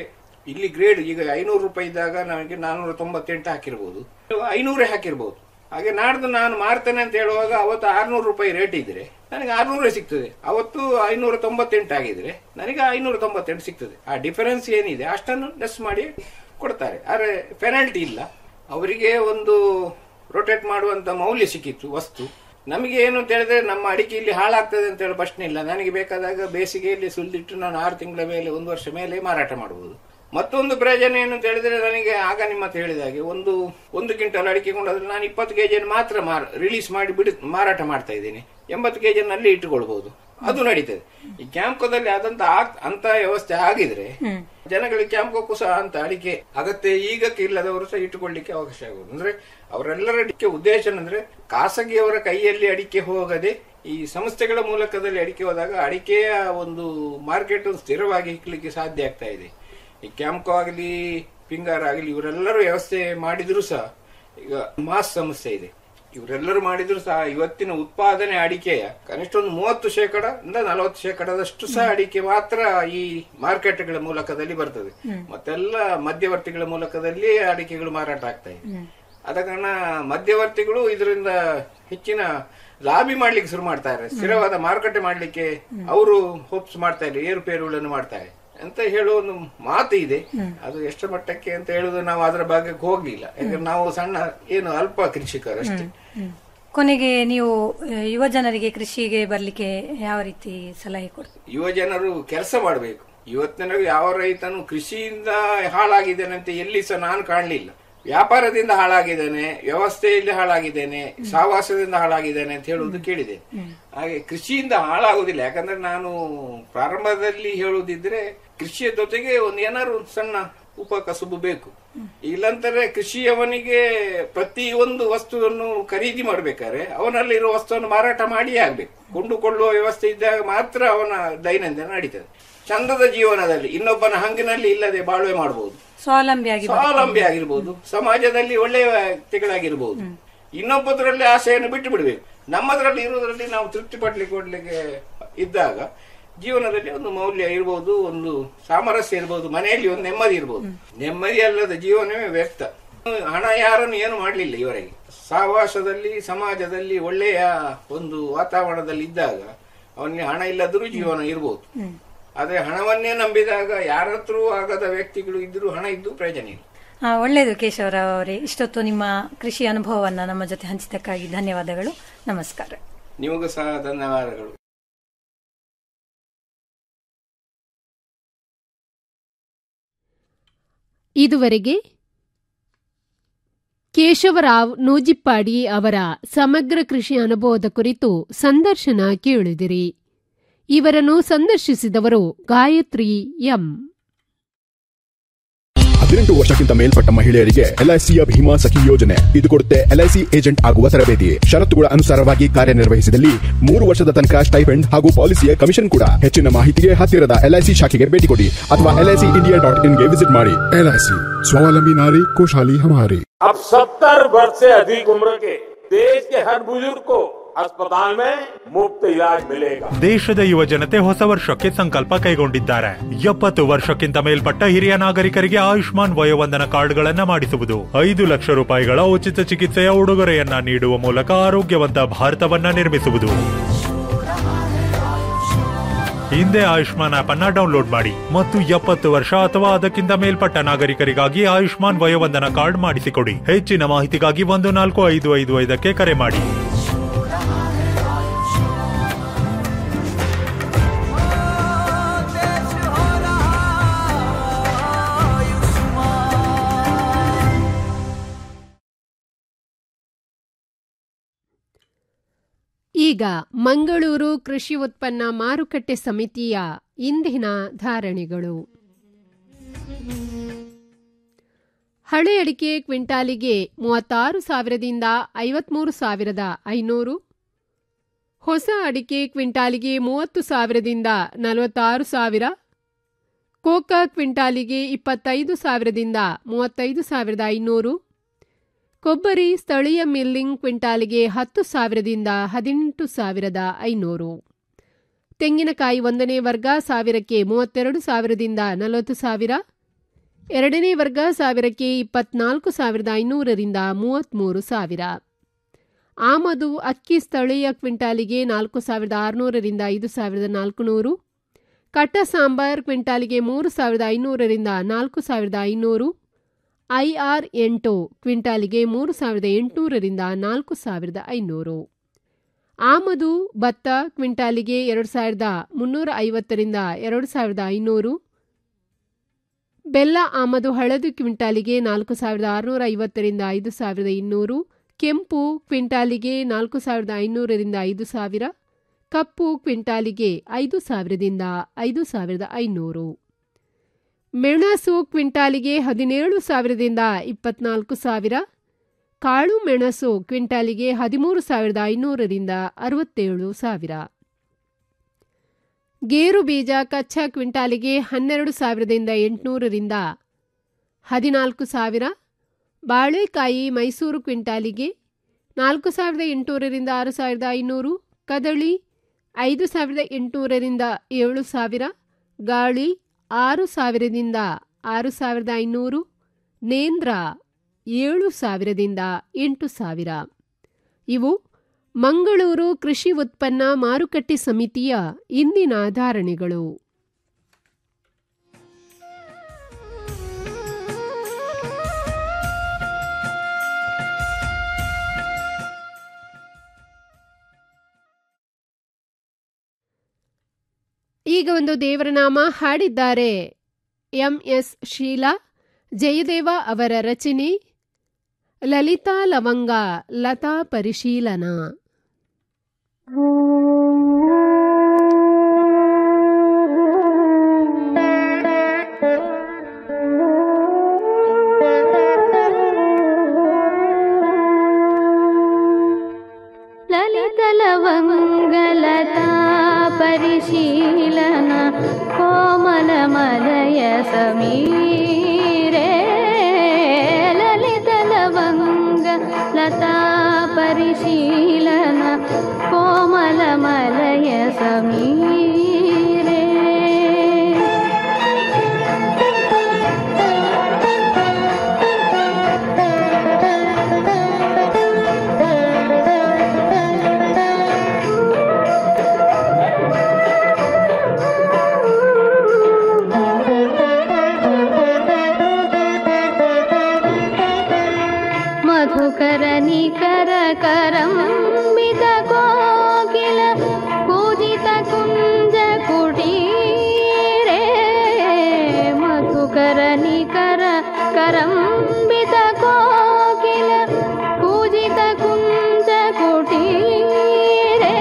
ಇಲ್ಲಿ ಗ್ರೇಡ್ ಈಗ ಐನೂರು ರೂಪಾಯಿ ಇದ್ದಾಗ ನನಗೆ ನಾನೂರ ತೊಂಬತ್ತೆಂಟು ಹಾಕಿರ್ಬೋದು ಐನೂರೇ ಹಾಕಿರ್ಬೋದು ಹಾಗೆ ನಾಡ್ದು ನಾನು ಮಾರ್ತೇನೆ ಅಂತ ಹೇಳುವಾಗ ಅವತ್ತು ಆರ್ನೂರು ರೂಪಾಯಿ ರೇಟ್ ಇದ್ರೆ ನನಗೆ ಆರ್ನೂರೇ ಸಿಗ್ತದೆ ಅವತ್ತು ಐನೂರ ತೊಂಬತ್ತೆಂಟು ಆಗಿದ್ರೆ ನನಗೆ ಐನೂರ ತೊಂಬತ್ತೆಂಟು ಸಿಗ್ತದೆ ಆ ಡಿಫರೆನ್ಸ್ ಏನಿದೆ ಅಷ್ಟನ್ನು ಲೆಸ್ ಮಾಡಿ ಕೊಡ್ತಾರೆ ಆದರೆ ಪೆನಾಲ್ಟಿ ಇಲ್ಲ ಅವರಿಗೆ ಒಂದು ರೊಟೇಟ್ ಮಾಡುವಂತ ಮೌಲ್ಯ ಸಿಕ್ಕಿತ್ತು ವಸ್ತು ನಮಗೆ ಏನು ಅಂತ ಹೇಳಿದ್ರೆ ನಮ್ಮ ಅಡಿಕೆ ಇಲ್ಲಿ ಹಾಳಾಗ್ತದೆ ಅಂತ ಹೇಳೋ ಪ್ರಶ್ನೆ ಇಲ್ಲ ನನಗೆ ಬೇಕಾದಾಗ ಬೇಸಿಗೆಯಲ್ಲಿ ಸುಲಿದಿಟ್ಟು ನಾನು ಆರು ತಿಂಗಳ ಮೇಲೆ ಒಂದು ವರ್ಷ ಮೇಲೆ ಮಾರಾಟ ಮಾಡಬಹುದು ಮತ್ತೊಂದು ಪ್ರಯೋಜನ ಏನು ಅಂತ ಹೇಳಿದ್ರೆ ನನಗೆ ಆಗ ನಿಮ್ಮ ಹತ್ರ ಹೇಳಿದ ಹಾಗೆ ಒಂದು ಒಂದು ಕ್ವಿಂಟಲ್ ಅಡಿಕೆ ಕೊಂಡಾದ್ರೆ ನಾನು ಇಪ್ಪತ್ತು ಕೆಜಿಯನ್ನು ಮಾತ್ರ ಮಾರ ರಿಲೀಸ್ ಮಾಡಿ ಬಿಡು ಮಾರಾಟ ಮಾಡ್ತಾ ಇದ್ದೀನಿ ಎಂಬತ್ತು ಕೆಜಿಯನ್ನು ಅಲ್ಲಿ ಇಟ್ಟುಕೊಳ್ಬಹುದು ಅದು ನಡೀತದೆ ಈ ಕ್ಯಾಂಪ್ಕೋದಲ್ಲಿ ಆದಂತ ಆ- ಅಂತ ವ್ಯವಸ್ಥೆ ಆಗಿದ್ರೆ ಜನಗಳಿಗೆ ಕ್ಯಾಂಪ್ಕೋಕ್ಕೂ ಸಹ ಅಂತ ಅಡಿಕೆ ಅಗತ್ಯ ಈಗಕ್ಕೆ ಇಲ್ಲದವರು ಸಹ ಇಟ್ಟುಕೊಳ್ಳಿಕ್ಕೆ ಅವಕಾಶ ಆಗುವುದು ಅಂದ್ರೆ ಅವರೆಲ್ಲರ ಅಡಿಕೆ ಉದ್ದೇಶ ಅಂದ್ರೆ ಖಾಸಗಿಯವರ ಕೈಯಲ್ಲಿ ಅಡಿಕೆ ಹೋಗದೆ ಈ ಸಂಸ್ಥೆಗಳ ಮೂಲಕದಲ್ಲಿ ಅಡಿಕೆ ಹೋದಾಗ ಅಡಿಕೆಯ ಒಂದು ಮಾರ್ಕೆಟ್ ಸ್ಥಿರವಾಗಿ ಇಕ್ಲಿಕ್ಕೆ ಸಾಧ್ಯ ಆಗ್ತಾ ಇದೆ ಈ ಕ್ಯಾಂಪ್ಕೋ ಆಗಲಿ ಪಿಂಗಾರ್ ಆಗಲಿ ಇವರೆಲ್ಲರೂ ವ್ಯವಸ್ಥೆ ಮಾಡಿದ್ರು ಸಹ ಈಗ ಮಾಸ್ ಸಮಸ್ಯೆ ಇದೆ ಇವರೆಲ್ಲರೂ ಮಾಡಿದ್ರು ಸಹ ಇವತ್ತಿನ ಉತ್ಪಾದನೆ ಅಡಿಕೆಯ ಕನಿಷ್ಠ ಒಂದು ಮೂವತ್ತು ಶೇಕಡ ಇಂದ ನಲವತ್ತು ಶೇಕಡದಷ್ಟು ಸಹ ಅಡಿಕೆ ಮಾತ್ರ ಈ ಮಾರ್ಕೆಟ್ಗಳ ಮೂಲಕದಲ್ಲಿ ಬರ್ತದೆ ಮತ್ತೆಲ್ಲ ಮಧ್ಯವರ್ತಿಗಳ ಮೂಲಕದಲ್ಲಿ ಅಡಿಕೆಗಳು ಮಾರಾಟ ಆಗ್ತಾ ಇದೆ ಆದ ಕಾರಣ ಮಧ್ಯವರ್ತಿಗಳು ಇದರಿಂದ ಹೆಚ್ಚಿನ ಲಾಬಿ ಮಾಡ್ಲಿಕ್ಕೆ ಶುರು ಮಾಡ್ತಾರೆ ಸ್ಥಿರವಾದ ಮಾರುಕಟ್ಟೆ ಮಾಡ್ಲಿಕ್ಕೆ ಅವರು ಹೋಪ್ಸ್ ಮಾಡ್ತಾ ಇದ್ದಾರೆ ಏರುಪೇರುಗಳನ್ನು ಮಾಡ್ತಾರೆ ಅಂತ ಹೇಳುವ ಒಂದು ಮಾತು ಇದೆ ಅದು ಎಷ್ಟು ಮಟ್ಟಕ್ಕೆ ಅಂತ ಹೇಳುದು ನಾವು ಅದರ ಭಾಗಕ್ಕೆ ಹೋಗ್ಲಿಲ್ಲ ಯಾಕಂದ್ರೆ ನಾವು ಸಣ್ಣ ಏನು ಅಲ್ಪ ಕೃಷಿಕರು ಅಷ್ಟೇ ಕೊನೆಗೆ ನೀವು ಆ, ಯುವ ಜನರಿಗೆ ಕೃಷಿಗೆ ಬರ್ಲಿಕ್ಕೆ ಯಾವ ರೀತಿ ಸಲಹೆ ಕೊಡ್ತೀರಿ ಯುವ ಜನರು ಕೆಲಸ ಮಾಡಬೇಕು ಇವತ್ತಿನ ಯಾವ ರೈತನು ಕೃಷಿಯಿಂದ ಹಾಳಾಗಿದ್ದಾನೆ ಅಂತ ಎಲ್ಲಿ ಸಹ ನಾನು ಕಾಣಲಿಲ್ಲ ವ್ಯಾಪಾರದಿಂದ ಹಾಳಾಗಿದ್ದಾನೆ ವ್ಯವಸ್ಥೆಯಲ್ಲಿ ಹಾಳಾಗಿದ್ದೇನೆ ಸಹವಾಸದಿಂದ ಹಾಳಾಗಿದ್ದೇನೆ ಅಂತ ಹೇಳುವುದು ಕೇಳಿದೆ ಹಾಗೆ ಕೃಷಿಯಿಂದ ಹಾಳಾಗುದಿಲ್ಲ ಯಾಕಂದ್ರೆ ನಾನು ಪ್ರಾರಂಭದಲ್ಲಿ ಹೇಳುವುದಿದ್ರೆ ಕೃಷಿಯ ಜೊತೆಗೆ ಒಂದು ಏನಾದ್ರು ಒಂದು ಸಣ್ಣ ಉಪಕಸುಬು ಬೇಕು ಇಲ್ಲಂತಾರೆ ಕೃಷಿಯವನಿಗೆ ಪ್ರತಿ ಒಂದು ವಸ್ತುವನ್ನು ಖರೀದಿ ಮಾಡ್ಬೇಕಾದ್ರೆ ಅವನಲ್ಲಿರುವ ವಸ್ತುವನ್ನು ಮಾರಾಟ ಮಾಡಿಯೇ ಆಗ್ಬೇಕು ಕೊಂಡುಕೊಳ್ಳುವ ವ್ಯವಸ್ಥೆ ಇದ್ದಾಗ ಮಾತ್ರ ಅವನ ದೈನಂದಿನ ನಡೀತದೆ ಚಂದದ ಜೀವನದಲ್ಲಿ ಇನ್ನೊಬ್ಬನ ಹಂಗಿನಲ್ಲಿ ಇಲ್ಲದೆ ಬಾಳ್ವೆ ಮಾಡಬಹುದು ಸ್ವಾವಲಂಬಿಯಾಗಿ ಸ್ವಾವಲಂಬಿ ಆಗಿರ್ಬೋದು ಸಮಾಜದಲ್ಲಿ ಒಳ್ಳೆಯ ವ್ಯಕ್ತಿಗಳಾಗಿರ್ಬೋದು ಇನ್ನೊಬ್ಬದ್ರಲ್ಲಿ ಆಸೆಯನ್ನು ಬಿಟ್ಟು ಬಿಡಬೇಕು ನಮ್ಮದ್ರಲ್ಲಿ ಇರುವುದರಲ್ಲಿ ನಾವು ತೃಪ್ತಿ ಪಡ್ಲಿಕ್ಕೆ ಕೊಡ್ಲಿಕ್ಕೆ ಇದ್ದಾಗ ಜೀವನದಲ್ಲಿ ಒಂದು ಮೌಲ್ಯ ಇರ್ಬೋದು ಒಂದು ಸಾಮರಸ್ಯ ಇರ್ಬೋದು ಮನೆಯಲ್ಲಿ ಒಂದು ನೆಮ್ಮದಿ ಇರ್ಬೋದು ನೆಮ್ಮದಿ ಅಲ್ಲದ ಜೀವನವೇ ವ್ಯರ್ಥ ಹಣ ಯಾರನ್ನು ಏನು ಮಾಡಲಿಲ್ಲ ಇವರಿಗೆ ಸಹವಾಸದಲ್ಲಿ ಸಮಾಜದಲ್ಲಿ ಒಳ್ಳೆಯ ಒಂದು ವಾತಾವರಣದಲ್ಲಿ ಇದ್ದಾಗ ಅವನಿಗೆ ಹಣ ಇಲ್ಲದರೂ ಜೀವನ ಇರ್ಬೋದು ಆದ್ರೆ ಹಣವನ್ನೇ ನಂಬಿದಾಗ ಯಾರ ಹತ್ರ ಆಗದ ವ್ಯಕ್ತಿಗಳು ಇದ್ರೂ ಹಣ ಇದ್ದು ಪ್ರಯೋಜನ ಇಲ್ಲ ಆ, ಒಳ್ಳೆಯದು ಕೇಶವರಾವ್ ಅವರೇ ಇಷ್ಟೊತ್ತು ನಿಮ್ಮ ಕೃಷಿ ಅನುಭವವನ್ನ ನಮ್ಮ ಜೊತೆ ಹಂಚಿದ್ದಕ್ಕಾಗಿ ಧನ್ಯವಾದಗಳು ನಮಸ್ಕಾರ ನಿಮಗೂ ಸಹ ಧನ್ಯವಾದಗಳು ಇದುವರೆಗೆ ಕೇಶವರಾವ್ ನೂಜಿಪ್ಪಾಡಿ ಅವರ ಸಮಗ್ರ ಕೃಷಿ ಅನುಭವದ ಕುರಿತು ಸಂದರ್ಶನ ಕೇಳಿದಿರಿ ಇವರನ್ನು ಸಂದರ್ಶಿಸಿದವರು ಗಾಯತ್ರಿ ಎಂ ಹದಿನೆಂಟು ವರ್ಷಕ್ಕಿಂತ ಮೇಲ್ಪಟ್ಟ ಮಹಿಳೆಯರಿಗೆ ಎಲ್ಐಸಿಯ ಭೀಮಾ ಸಖಿ ಯೋಜನೆ ಇದು ಕೊಡುತ್ತೆ ಎಲ್ಐಸಿ ಏಜೆಂಟ್ ಆಗುವ ತರಬೇತಿ ಷರತ್ತುಗಳ ಅನುಸಾರವಾಗಿ ಕಾರ್ಯನಿರ್ವಹಿಸಿದಲ್ಲಿ ಮೂರು ವರ್ಷದ ತನಕ ಸ್ಟೈಪೆಂಡ್ ಹಾಗೂ ಪಾಲಿಸಿಯ ಕಮಿಷನ್ ಕೂಡ ಹೆಚ್ಚಿನ ಮಾಹಿತಿಗೆ ಹತ್ತಿರದ ಎಲ್ಐಸಿ ಶಾಖೆಗೆ ಭೇಟಿ ಕೊಡಿ ಅಥವಾ ಎಲ್ಐಸಿ ಇಂಡಿಯಾ ಡಾಟ್ ಇನ್ಗೆ ವಿಸಿಟ್ ಮಾಡಿ एलआईसी स्वावलंबी नारी खुशहाली हमारी अब सत्तर वर्ष से अधिक उम्र के देश के हर बुजुर्ग को अस्पताल में मुफ्त इलाज मिलेगा ದೇಶದ ಯುವ ಜನತೆ ಹೊಸ ವರ್ಷಕ್ಕೆ ಸಂಕಲ್ಪ ಕೈಗೊಂಡಿದ್ದಾರೆ ಎಪ್ಪತ್ತು ವರ್ಷಕ್ಕಿಂತ ಮೇಲ್ಪಟ್ಟ ಹಿರಿಯ ನಾಗರಿಕರಿಗೆ ಆಯುಷ್ಮಾನ್ ವಯೋವಂದನ ಕಾರ್ಡ್ಗಳನ್ನ ಮಾಡಿಸುವುದು ಐದು ಲಕ್ಷ ರೂಪಾಯಿಗಳ ಉಚಿತ ಚಿಕಿತ್ಸೆಯ ಉಡುಗೊರೆಯನ್ನ ನೀಡುವ ಮೂಲಕ ಆರೋಗ್ಯವಂತ ಭಾರತವನ್ನ ನಿರ್ಮಿಸುವುದು ಹಿಂದೆ ಆಯುಷ್ಮಾನ್ ಆಪ್ ಅನ್ನ ಡೌನ್ಲೋಡ್ ಮಾಡಿ ಮತ್ತು ಎಪ್ಪತ್ತು ವರ್ಷ ಅಥವಾ ಅದಕ್ಕಿಂತ ಮೇಲ್ಪಟ್ಟ ನಾಗರಿಕರಿಗಾಗಿ ಆಯುಷ್ಮಾನ್ ವಯೋವಂದನ ಕಾರ್ಡ್ ಮಾಡಿಸಿಕೊಡಿ ಹೆಚ್ಚಿನ ಮಾಹಿತಿಗಾಗಿ ಒಂದು ನಾಲ್ಕು ಐದು ಐದು ಐದಕ್ಕೆ ಕರೆ ಮಾಡಿ ಈಗ ಮಂಗಳೂರು ಕೃಷಿ ಉತ್ಪನ್ನ ಮಾರುಕಟ್ಟೆ ಸಮಿತಿಯ ಇಂದಿನ ಧಾರಣೆಗಳು ಹಳೆ ಅಡಿಕೆ ಕ್ವಿಂಟಾಲಿಗೆ ಮೂವತ್ತಾರು ಸಾವಿರದಿಂದ ಐವತ್ಮೂರು ಸಾವಿರದ ಐನೂರು ಹೊಸ ಅಡಿಕೆ ಕ್ವಿಂಟಾಲಿಗೆ ಮೂವತ್ತು ಸಾವಿರದಿಂದ ನಲವತ್ತಾರು ಸಾವಿರ ಕೋಕಾ ಕ್ವಿಂಟಾಲಿಗೆ ಇಪ್ಪತ್ತೈದು ಸಾವಿರದಿಂದ ಮೂವತ್ತೈದು ಸಾವಿರದ ಐನೂರು ಕೊಬ್ಬರಿ ಸ್ಥಳೀಯ ಮಿಲ್ಲಿಂಗ್ ಕ್ವಿಂಟಾಲಿಗೆ ಹತ್ತು ಸಾವಿರದಿಂದ ಹದಿನೆಂಟು ಸಾವಿರದ ಐನೂರು ತೆಂಗಿನಕಾಯಿ ಒಂದನೇ ವರ್ಗ ಸಾವಿರಕ್ಕೆ ಮೂವತ್ತೆರಡು ಸಾವಿರದಿಂದ ನಲವತ್ತು ಸಾವಿರ ಎರಡನೇ ವರ್ಗ ಸಾವಿರಕ್ಕೆ ಇಪ್ಪತ್ನಾಲ್ಕು ಸಾವಿರದ ಐನೂರರಿಂದ ಮೂವತ್ತ್ಮೂರು ಸಾವಿರ ಆಮದು ಅಕ್ಕಿ ಸ್ಥಳೀಯ ಕ್ವಿಂಟಾಲಿಗೆ ನಾಲ್ಕು ಸಾವಿರದ ಆರುನೂರರಿಂದ ಐದು ಸಾವಿರದ ನಾಲ್ಕುನೂರು ಕಟ್ಟ ಸಾಂಬಾರ್ ಕ್ವಿಂಟಾಲಿಗೆ ಮೂರು ಸಾವಿರದ ಐನೂರರಿಂದ ನಾಲ್ಕು ಸಾವಿರದ ಐನೂರು ಐಆರ್ ಎಂಟು ಕ್ವಿಂಟಾಲಿಗೆ ಮೂರು ಸಾವಿರದ ಎಂಟುನೂರರಿಂದ ನಾಲ್ಕು ಸಾವಿರದ ಐನೂರು ಆಮದು ಭತ್ತ ಕ್ವಿಂಟಾಲಿಗೆ ಎರಡು ಸಾವಿರದ ಮುನ್ನೂರ ಐವತ್ತರಿಂದ ಎರಡು ಸಾವಿರದ ಐನೂರು ಬೆಲ್ಲ ಆಮದು ಹಳದಿ ಕ್ವಿಂಟಾಲಿಗೆ ನಾಲ್ಕು ಸಾವಿರದ ಆರುನೂರ ಐವತ್ತರಿಂದ ಐದು ಸಾವಿರದ ಇನ್ನೂರು ಕೆಂಪು ಕ್ವಿಂಟಾಲಿಗೆ ನಾಲ್ಕು ಸಾವಿರದ ಐನೂರರಿಂದ ಐದು ಸಾವಿರ ಕಪ್ಪು ಕ್ವಿಂಟಾಲಿಗೆ ಐದು ಸಾವಿರದಿಂದ ಐದು ಸಾವಿರದ ಐನೂರು ಮೆಣಸು ಕ್ವಿಂಟಾಲಿಗೆ ಹದಿನೇಳು ಸಾವಿರದಿಂದ ಇಪ್ಪತ್ನಾಲ್ಕು ಸಾವಿರ ಕಾಳು ಮೆಣಸು ಕ್ವಿಂಟಾಲಿಗೆ ಹದಿಮೂರು ಸಾವಿರದ ಐನೂರರಿಂದ ಅರವತ್ತೇಳು ಸಾವಿರ ಗೇರು ಬೀಜ ಕಚ್ಚಾ ಕ್ವಿಂಟಾಲಿಗೆ ಹನ್ನೆರಡು ಸಾವಿರದಿಂದ ಎಂಟುನೂರರಿಂದ ಹದಿನಾಲ್ಕು ಸಾವಿರ ಬಾಳೆಕಾಯಿ ಮೈಸೂರು ಕ್ವಿಂಟಾಲಿಗೆ ನಾಲ್ಕು ಸಾವಿರದ ಎಂಟುನೂರರಿಂದ ಆರು ಸಾವಿರದ ಐನೂರು ಕದಳಿ ಐದು ಸಾವಿರದ ಎಂಟುನೂರರಿಂದ ಏಳು ಸಾವಿರ ಗಾಳಿ ಆರು ಸಾವಿರದಿಂದ ಆರು ಸಾವಿರದ ಐನೂರು ನೇಂದ್ರ ಏಳು ಸಾವಿರದಿಂದ ಎಂಟು ಸಾವಿರ ಇವು ಮಂಗಳೂರು ಕೃಷಿ ಉತ್ಪನ್ನ ಮಾರುಕಟ್ಟೆ ಸಮಿತಿಯ ಇಂದಿನ ಧಾರಣೆಗಳು ಈಗ ಒಂದು ದೇವರ ನಾಮ ಹಾಡಿದ್ದಾರೆ ಎಂ ಎಸ್ ಶೀಲಾ ಜಯದೇವ ಅವರ ರಚನೆ ಲಲಿತಾ ಲವಂಗ ಲತಾ ಪರಿಶೀಲನ ललितलवङ्गलता परिशीलन कोमलमलय समीरे ललितलवङ्ग लता परिशीलन कोमलमलय समीरे मधुकरनिकर करं मितकोकिल पूजितकुञ्ज कुटीरे मधुकरनिकर करं मितकोकिल पूजितकुञ्ज कुटीरे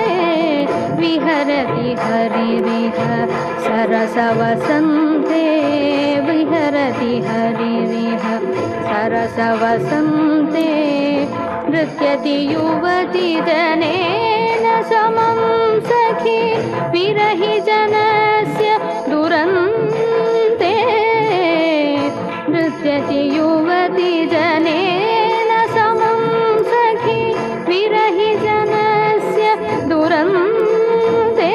विहरति हरिरिह सरसवसन्ते विहरति हरिरिह सरसवसन्ते नृत्यति युवति जनेन समं सखि विरहि जनस्य दुरन्ते नृत्यति युवति जनेन समं सखि विरहि जनस्य दुरन्ते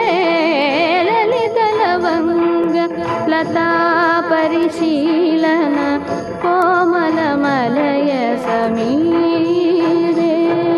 ललितलवङ्ग लता परिशीलन कोमलमलय समीरे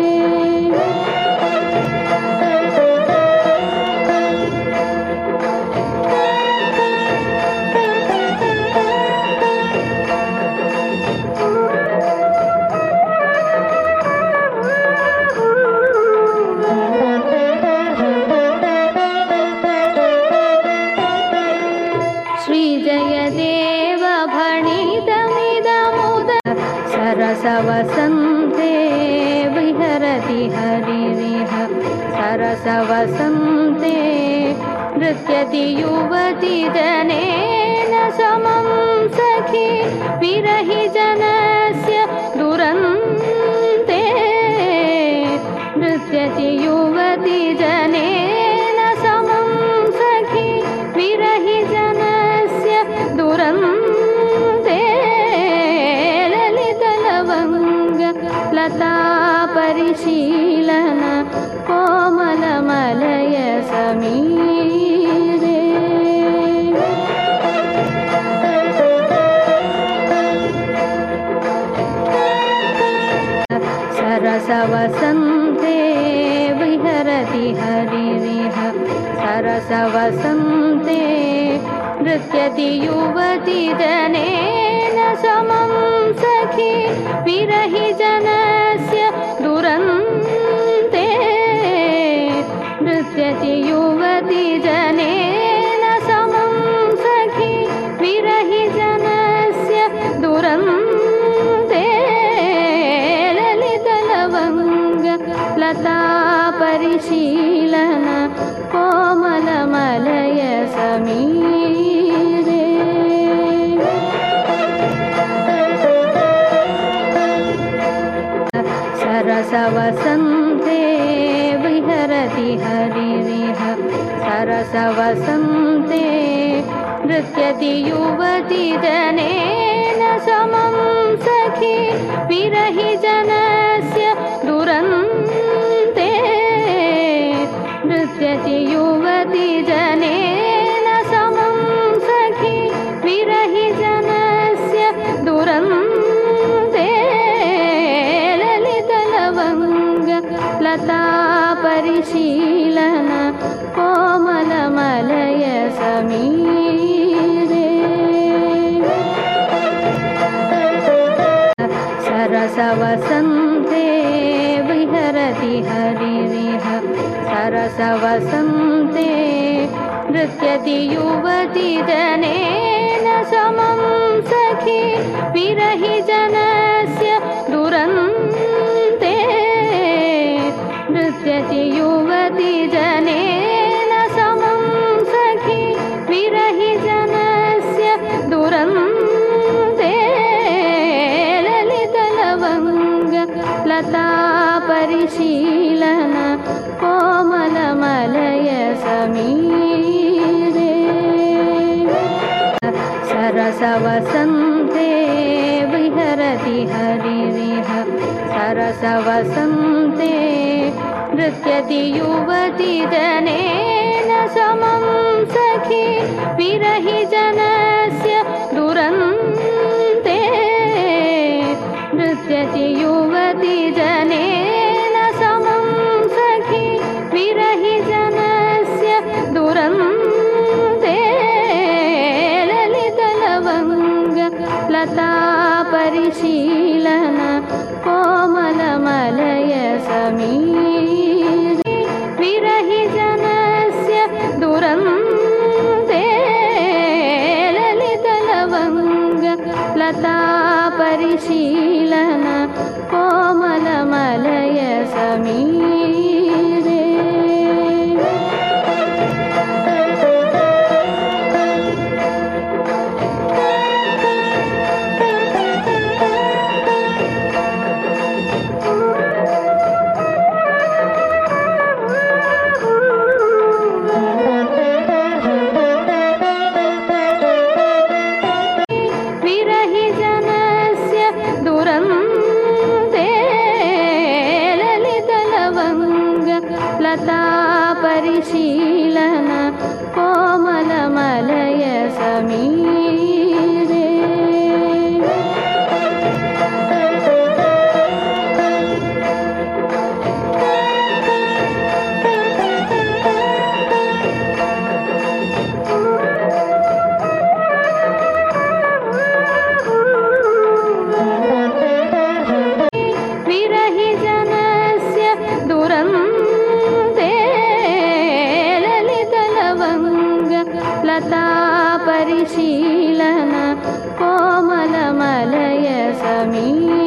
श्रीजयदेव भणितमिदमुद सरसवसन्ते विहरति हरिरिह सरसवसन्ते नृत्यति युवति जनेन समं सखि विरहि जनस्य दुरन्ते नृत्यति युवति जनेन समं सखि विरहि जनस्य दुरन्ते ललितलवङ्ग लता परिशीलन कोमलमलय समीरे विहरति हरिविह सरसवसन्ते नृत्यति युवति जनेन समं सखी विरहि जनस्य दुरन्ते नृत्यति युवति जनेन समं सखी विरहि जनस्य दुरन्ते ललितलवङ्ग लता परिशीलन कोमलमलय समीरे सरसवसन्ते विहरति हरिविह सरसवसन्ते नृत्यति युवति जनेन समं सखी विरहि जनस्य दुरन्ते नृत्यति युवति जनेन समं सखी विरहि जनस्य दुरन्ते ललितलवङ्ग लता परिशीलन कोमलमलय समीरे सरसवसन्ते विहरति हरिविह सरसवसन्ते नृत्यति युवति जनेन समं सखी विरहि जनस्य दुरन्ते नृत्यति युवति जनेन समं सखी विरहि जनस्य दुरन्ते ललितलवङ्ग लता परिशीलन कोमलमलय समीरे सरसवसन्ते विहरति हरिविह सरसवसन्ते नृत्यति युवति जनेन समं सखी विरहि जनस्य दुरन्ते नृत्यति युवति जनेन समं सखी विरहि जनस्य दुरन्ते ललितलवङ्ग लता परिशीलन कोमलमलय समीरे विरहि जनस्य दुरन्ते ललितलवङ्ग लता परिशीलन कोमलमलय समीरे विरहि जनस्य दुरन्ते ललितलवङ्ग लता परिशीलन कोमलमलय समीरे विरहि जनस्य दुरन्ते ललितलवङ्ग लता परिशीलन कोमलमलय समीरे